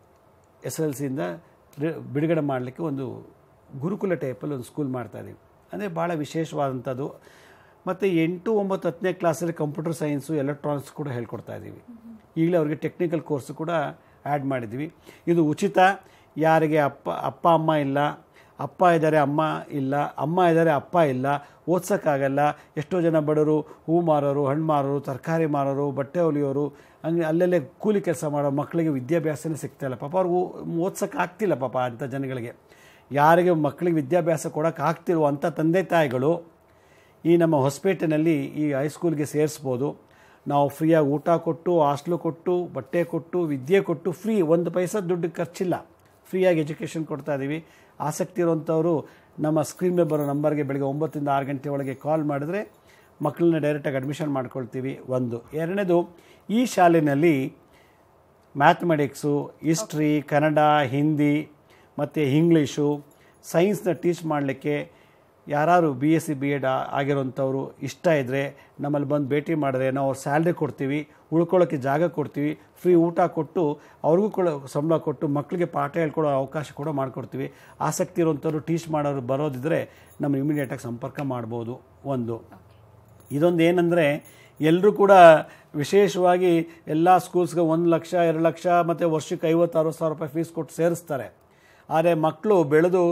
ಎಸ್ ಎಲ್ ಸಿಯಿಂದ ಬಿಡುಗಡೆ ಮಾಡಲಿಕ್ಕೆ ಒಂದು ಗುರುಕುಲ ಟೈಪಲ್ಲಿ ಒಂದು ಸ್ಕೂಲ್ ಮಾಡ್ತಾ ಇದ್ದೀವಿ ಅಂದರೆ ಭಾಳ ವಿಶೇಷವಾದಂಥದ್ದು ಮತ್ತು ಎಂಟು ಒಂಬತ್ತು ಹತ್ತನೇ ಕ್ಲಾಸಲ್ಲಿ ಕಂಪ್ಯೂಟರ್ ಸೈನ್ಸು ಎಲೆಕ್ಟ್ರಾನಿಕ್ಸ್ ಕೂಡ ಹೇಳ್ಕೊಡ್ತಾ ಇದ್ದೀವಿ ಈಗಲೇ ಅವ್ರಿಗೆ ಟೆಕ್ನಿಕಲ್ ಕೋರ್ಸ್ ಕೂಡ ಆ್ಯಡ್ ಮಾಡಿದ್ವಿ ಇದು ಉಚಿತ ಯಾರಿಗೆ ಅಪ್ಪ ಅಪ್ಪ ಅಮ್ಮ ಇಲ್ಲ ಅಪ್ಪ ಇದ್ದಾರೆ ಅಮ್ಮ ಇಲ್ಲ ಅಮ್ಮ ಇದ್ದಾರೆ ಅಪ್ಪ ಇಲ್ಲ ಓದ್ಸೋಕ್ಕಾಗಲ್ಲ ಎಷ್ಟೋ ಜನ ಬಡವರು ಹೂ ಮಾರೋರು ಹಣ್ಣು ಮಾರೋರು ತರಕಾರಿ ಮಾರೋರು ಬಟ್ಟೆ ಹೊಲಿಯೋರು ಹಂಗೆ ಅಲ್ಲಲ್ಲೇ ಕೂಲಿ ಕೆಲಸ ಮಾಡೋ ಮಕ್ಕಳಿಗೆ ವಿದ್ಯಾಭ್ಯಾಸನೇ ಸಿಗ್ತಾಯಿಲ್ಲ ಪಾಪ ಅವ್ರಿಗೆ ಓದ್ಸೋಕೆ ಆಗ್ತಿಲ್ಲ ಪಾಪ ಅಂಥ ಜನಗಳಿಗೆ ಯಾರಿಗೆ ಮಕ್ಕಳಿಗೆ ವಿದ್ಯಾಭ್ಯಾಸ ಕೊಡೋಕೆ ಆಗ್ತಿರೋ ಅಂಥ ತಂದೆ ತಾಯಿಗಳು ಈ ನಮ್ಮ ಹೊಸಪೇಟೆನಲ್ಲಿ ಈ ಹೈಸ್ಕೂಲ್ಗೆ ಸೇರಿಸ್ಬೋದು ನಾವು ಫ್ರೀಯಾಗಿ ಊಟ ಕೊಟ್ಟು ಹಾಸ್ಟ್ಲು ಕೊಟ್ಟು ಬಟ್ಟೆ ಕೊಟ್ಟು ವಿದ್ಯೆ ಕೊಟ್ಟು ಫ್ರೀ ಒಂದು ಪೈಸಾ ದುಡ್ಡು ಖರ್ಚಿಲ್ಲ ಫ್ರೀಯಾಗಿ ಎಜುಕೇಷನ್ ಕೊಡ್ತಾ ಇದ್ದೀವಿ ಆಸಕ್ತಿ ಇರುವಂಥವರು ನಮ್ಮ ಸ್ಕ್ರೀನ್ ಮೇಲೆ ಬರೋ ನಂಬರ್ಗೆ ಬೆಳಗ್ಗೆ ಒಂಬತ್ತರಿಂದ ಆರು ಗಂಟೆ ಒಳಗೆ ಕಾಲ್ ಮಾಡಿದ್ರೆ ಮಕ್ಕಳನ್ನ ಡೈರೆಕ್ಟಾಗಿ ಅಡ್ಮಿಷನ್ ಮಾಡ್ಕೊಳ್ತೀವಿ ಒಂದು ಎರಡನೇದು ಈ ಶಾಲೆಯಲ್ಲಿ ಮ್ಯಾಥಮೆಟಿಕ್ಸು ಹಿಸ್ಟ್ರಿ ಕನ್ನಡ ಹಿಂದಿ ಮತ್ತು ಇಂಗ್ಲೀಷು ಸೈನ್ಸ್ನ ಟೀಚ್ ಮಾಡಲಿಕ್ಕೆ ಯಾರು B S C B Ed ಆಗಿರೋಂಥವ್ರು ಇಷ್ಟ ಇದ್ದರೆ ನಮ್ಮಲ್ಲಿ ಬಂದು ಭೇಟಿ ಮಾಡಿದ್ರೆ ನಾವು ಅವ್ರ ಸ್ಯಾಲ್ರಿ ಕೊಡ್ತೀವಿ ಉಳ್ಕೊಳ್ಳೋಕ್ಕೆ ಜಾಗ ಕೊಡ್ತೀವಿ ಫ್ರೀ ಊಟ ಕೊಟ್ಟು ಅವ್ರಿಗೂ ಕೂಡ ಸಂಬಳ ಕೊಟ್ಟು ಮಕ್ಕಳಿಗೆ ಪಾಠ ಹೇಳ್ಕೊಡೋ ಅವಕಾಶ ಕೂಡ ಮಾಡಿಕೊಡ್ತೀವಿ ಆಸಕ್ತಿ ಇರುವಂಥವ್ರು ಟೀಚ್ ಮಾಡೋರು ಬರೋದಿದ್ದರೆ ನಮ್ಮ ಇಮಿಡಿಯೇಟಾಗಿ ಸಂಪರ್ಕ ಮಾಡ್ಬೋದು ಒಂದು ಇದೊಂದು ಏನಂದರೆ ಎಲ್ಲರೂ ಕೂಡ ವಿಶೇಷವಾಗಿ ಎಲ್ಲ ಸ್ಕೂಲ್ಸ್ಗೆ ಒಂದು ಲಕ್ಷ ಎರಡು ಲಕ್ಷ ಮತ್ತು ವರ್ಷಕ್ಕೆ ಐವತ್ತು ಅರವತ್ತು ಸಾವಿರ ರೂಪಾಯಿ ಫೀಸ್ ಕೊಟ್ಟು ಸೇರಿಸ್ತಾರೆ ಆದರೆ ಮಕ್ಕಳು ಬೆಳೆದು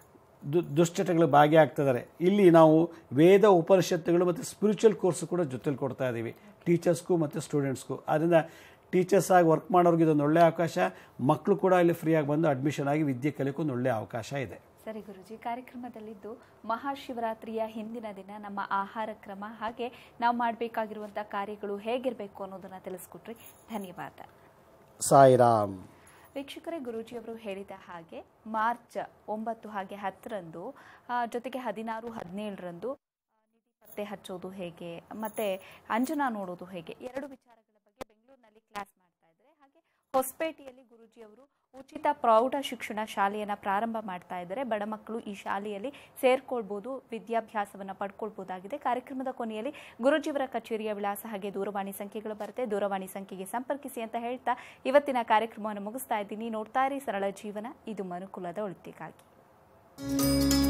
ದು ದುಶ್ಚಟಗಳು ಭಾಗಿಯಾಗ್ತಿದ್ದಾರೆ ಇಲ್ಲಿ ನಾವು ವೇದ ಉಪನಿಷತ್ತುಗಳು ಮತ್ತು ಸ್ಪಿರಿಚುವಲ್ ಕೋರ್ಸ್ ಕೂಡ ಜೊತೆಲಿ ಕೊಡ್ತಾ ಇದ್ದೀವಿ ಟೀಚರ್ಸ್ಗೂ ಮತ್ತು ಸ್ಟೂಡೆಂಟ್ಸ್ಗೂ ಆದ್ದರಿಂದ ಟೀಚರ್ಸ್ ಆಗಿ ವರ್ಕ್ ಮಾಡೋರಿಗೆ ಇದೊಂದು ಒಳ್ಳೆಯ ಅವಕಾಶ ಮಕ್ಕಳು ಕೂಡ ಇಲ್ಲಿ ಫ್ರೀಯಾಗಿ ಬಂದು ಅಡ್ಮಿಷನ್ ಆಗಿ ವಿದ್ಯೆ ಕಲಿಯೋಕೆ ಒಂದು ಒಳ್ಳೆಯ ಅವಕಾಶ ಇದೆ ಸರಿ ಗುರುಜಿ ಕಾರ್ಯಕ್ರಮದಲ್ಲಿದ್ದು ಮಹಾಶಿವರಾತ್ರಿಯ ಹಿಂದಿನ ದಿನ ನಮ್ಮ ಆಹಾರ ಕ್ರಮ ಹಾಗೆ ನಾವು ಮಾಡಬೇಕಾಗಿರುವಂಥ ಕಾರ್ಯಗಳು ಹೇಗಿರಬೇಕು ಅನ್ನೋದನ್ನ ತಿಳಿಸ್ಕೊಟ್ರಿ ಧನ್ಯವಾದ ಸಾಯಿರಾಮ್ ವೀಕ್ಷಕರೇ ಗುರೂಜಿಯವರು ಹೇಳಿದ ಹಾಗೆ ಮಾರ್ಚ್ ಒಂಬತ್ತು ಹಾಗೆ ಹತ್ತರಂದು ಆ, ಜೊತೆಗೆ ಹದಿನಾರು ಹದಿನೇಳರಂದು ನಿಧಿ ಪತ್ತೆ ಹಚ್ಚೋದು ಹೇಗೆ ಮತ್ತೆ ಅಂಜನಾ ನೋಡೋದು ಹೇಗೆ ಎರಡು ವಿಚಾರಗಳ ಬಗ್ಗೆ ಬೆಂಗಳೂರಿನಲ್ಲಿ ಕ್ಲಾಸ್ ಮಾಡ್ತಾ ಇದ್ದಾರೆ ಹಾಗೆ ಹೊಸಪೇಟೆಯಲ್ಲಿ ಗುರೂಜಿಯವರು ಉಚಿತ ಪ್ರೌಢ ಶಿಕ್ಷಣ ಶಾಲೆಯನ್ನ ಪ್ರಾರಂಭ ಮಾಡ್ತಾ ಇದ್ದಾರೆ ಬಡ ಮಕ್ಕಳು ಈ ಶಾಲೆಯಲ್ಲಿ ಸೇರ್ಕೊಳ್ಬೋದು ವಿದ್ಯಾಭ್ಯಾಸವನ್ನ ಪಡ್ಕೊಳ್ಬೋದಾಗಿದೆ ಕಾರ್ಯಕ್ರಮದ ಕೊನೆಯಲ್ಲಿ ಗುರೂಜಿಯವರ ಕಚೇರಿಯ ವಿಳಾಸ ಹಾಗೆ ದೂರವಾಣಿ ಸಂಖ್ಯೆಗಳು ಬರುತ್ತೆ ದೂರವಾಣಿ ಸಂಖ್ಯೆಗೆ ಸಂಪರ್ಕಿಸಿ ಅಂತ ಹೇಳ್ತಾ ಇವತ್ತಿನ ಕಾರ್ಯಕ್ರಮವನ್ನು ಮುಗಿಸ್ತಾ ಇದ್ದೀನಿ ನೋಡ್ತಾ ಇರಿ ಸರಳ ಜೀವನ ಇದು ಮನುಕುಲದ ಒಳಿತಿಗಾಗಿ